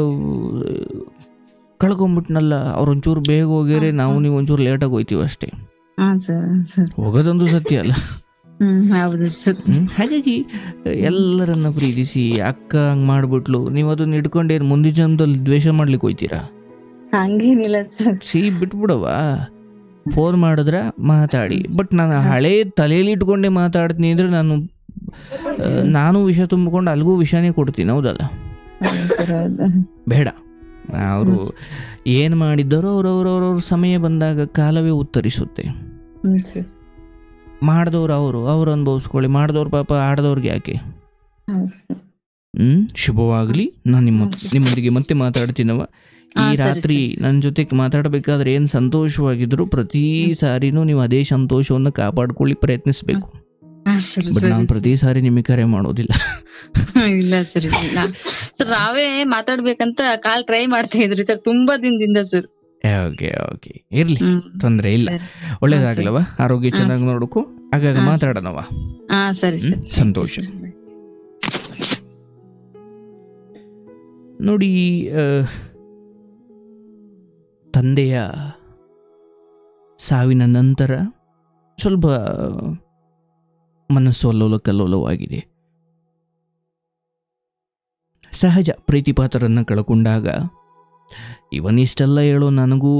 ಕಳ್ಕೊಂಬಿಟ್ನಲ್ಲ ಅವ್ರು ಒಂಚೂರು ಬೇಗ ಹೋಗ್ಯಾರೆ ನಾವು ನೀವು ಒಂಚೂರು ಲೇಟಾಗಿ ಹೋಯ್ತೀವಿ ಅಷ್ಟೇ ಹಾ ಸರ್ ಸರ್ ಹೋಗೋದೊಂದು ಸತ್ಯ ಅಲ್ಲ ಹ್ಮ್ ಹೌದು ಸರ್ ಹ್ಮ್? ಹಾಗಾಗಿ ಎಲ್ಲರನ್ನ ಪ್ರೀತಿಸಿ ಅಕ್ಕ ಹಂಗೆ ಮಾಡ್ಬಿಟ್ಲು ನೀವು ಅದನ್ನ ಇಟ್ಕೊಂಡೇನು ಮುಂದಿನ ಜನ್ಮದಲ್ಲಿ ದ್ವೇಷ ಮಾಡ್ಲಿಕ್ಕೆ ಹೋಯ್ತೀರಾ ಹಂಗೇನಿಲ್ಲ ಸರ್ ಸಿ ಬಿಟ್ಬಿಡವ ಫೋನ್ ಮಾಡಿದ್ರೆ ಮಾತಾಡಿ ಬಟ್ ನಾನು ಹಳೆ ತಲೆಯಲ್ಲಿ ಇಟ್ಕೊಂಡೆ ಮಾತಾಡ್ತೀನಿ ಅಂದ್ರೆ ನಾನು ಆ, ನಾನು ವಿಷ ತುಂಬಿಕೊಂಡು ಅಲ್ಲಿಗೂ ವಿಷನೇ ಕೊಡ್ತೀನಿ ಹೌದಲ್ಲ ಹೌದು ಸರ್ ಹೌದು ಬೇಡ ಅವರು ಏನು ಮಾಡಿದ್ದಾರೋ ಅವ್ರವ್ರವ್ರವ್ರ ಸಮಯ ಬಂದಾಗ ಕಾಲವೇ ಉತ್ತರಿಸುತ್ತೆ ಹ್ಮ್ ಸರ್ ಮಾಡಿದವ್ರು ಅವರು ಅವ್ರು ಅನುಭವಿಸ್ಕೊಳ್ಳಿ ಮಾಡಿದವ್ರು ಪಾಪ ಆಡ್ದವ್ರಿಗೆ ಯಾಕೆ ಹೌದು ಸರ್ ಹ್ಮ್ ಶುಭವಾಗಲಿ ನಾನು ನಿಮ್ಮ ನಿಮ್ಮೊಂದಿಗೆ ಮತ್ತೆ ಮಾತಾಡ್ತೀನವ ಹಾ, ಈ ಸರಿ, ರಾತ್ರಿ ನನ್ನ ಜೊತೆ ಮಾತಾಡಬೇಕಾದ್ರೆ ಏನು ಸಂತೋಷವಾಗಿದ್ರು ಪ್ರತಿ ಸಾರಿನೂ ನೀವು ಅದೇ ಸಂತೋಷವನ್ನು ಕಾಪಾಡ್ಕೊಳ್ಳಿ ಪ್ರಯತ್ನಿಸ್ಬೇಕು ಹಾ ಸರ್ ಬಟ್ ಸರಿ ನಾನು ಪ್ರತಿ ಸಾರಿ ನಿಮಗೆ ಕರೆ ಮಾಡೋದಿಲ್ಲ ಇಲ್ಲ ಸರ್ ಇಲ್ಲ ಸರ್ ನಾವೇ ಮಾತಾಡ್ಬೇಕಂತ ಕಾಲ್ ಟ್ರೈ ಮಾಡ್ತಾ ಇದ್ರಿ ಸರ್ ತುಂಬಾ ದಿನದಿಂದ ಸರ್ ಓಕೆ ಓಕೆ ಇರ್ಲಿ ಹ್ಮ್ ತೊಂದರೆ ಇಲ್ಲ ಸರಿ. ಒಳ್ಳೇದಾಗ್ಲವ ಆರೋಗ್ಯ ಹಾ, ಚೆನ್ನಾಗಿ ನೋಡ್ಕೊ ಆಗಾಗ ಹಾ. ಮಾತಾಡೋಣವ ಹಾ ಸರಿ ಹ್ಮ್, ಸರ್ ಸಂತೋಷ ನೋಡಿ ಆ, ತಂದೆಯ ಸಾವಿನ ನಂತರ ಸ್ವಲ್ಪ ಮನಸ್ಸು ಅಲ್ಲೋಲ ಕಲ್ಲೋಲವಾಗಿದೆ ಸಹಜ ಪ್ರೀತಿಪಾತ್ರರನ್ನು ಕಳ್ಕೊಂಡಾಗ ಇವನಿಷ್ಟೆಲ್ಲ ಹೇಳೋ ನನಗೂ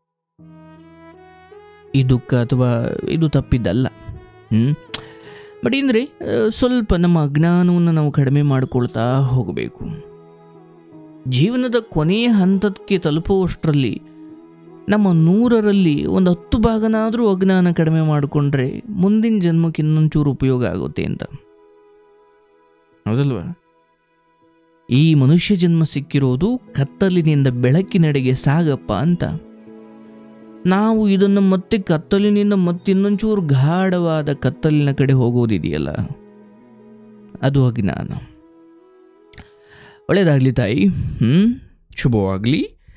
ಈ ದುಃಖ ಅಥವಾ ಇದು ತಪ್ಪಿದ್ದಲ್ಲ ಹ್ಞೂ ಬಟ್ ಅಂದರೆ ಸ್ವಲ್ಪ ನಮ್ಮ ಅಜ್ಞಾನವನ್ನು ನಾವು ಕಡಿಮೆ ಮಾಡಿಕೊಳ್ತಾ ಹೋಗಬೇಕು ಜೀವನದ ಕೊನೆಯ ಹಂತಕ್ಕೆ ತಲುಪುವಷ್ಟರಲ್ಲಿ ನಮ್ಮ ನೂರರಲ್ಲಿ ಒಂದು ಹತ್ತು ಭಾಗನಾದರೂ ಅಜ್ಞಾನ ಕಡಿಮೆ ಮಾಡಿಕೊಂಡ್ರೆ ಮುಂದಿನ ಜನ್ಮಕ್ಕೆ ಇನ್ನೊಂಚೂರು ಉಪಯೋಗ ಆಗುತ್ತೆ ಅಂತ ಹೌದಲ್ವಾ ಈ ಮನುಷ್ಯ ಜನ್ಮ ಸಿಕ್ಕಿರೋದು ಕತ್ತಲಿನಿಂದ ಬೆಳಕಿನೆಡೆಗೆ ಸಾಗಪ್ಪ ಅಂತ ನಾವು ಇದನ್ನು ಮತ್ತೆ ಕತ್ತಲಿನಿಂದ ಮತ್ತಿನ್ನೊಂಚೂರು ಗಾಢವಾದ ಕತ್ತಲಿನ ಕಡೆ ಹೋಗೋದಿದೆಯಲ್ಲ ಅದು ಅಜ್ಞಾನ ಒಳ್ಳೆಯದಾಗಲಿ ತಾಯಿ ಹ್ಞೂ ಶುಭವಾಗಲಿ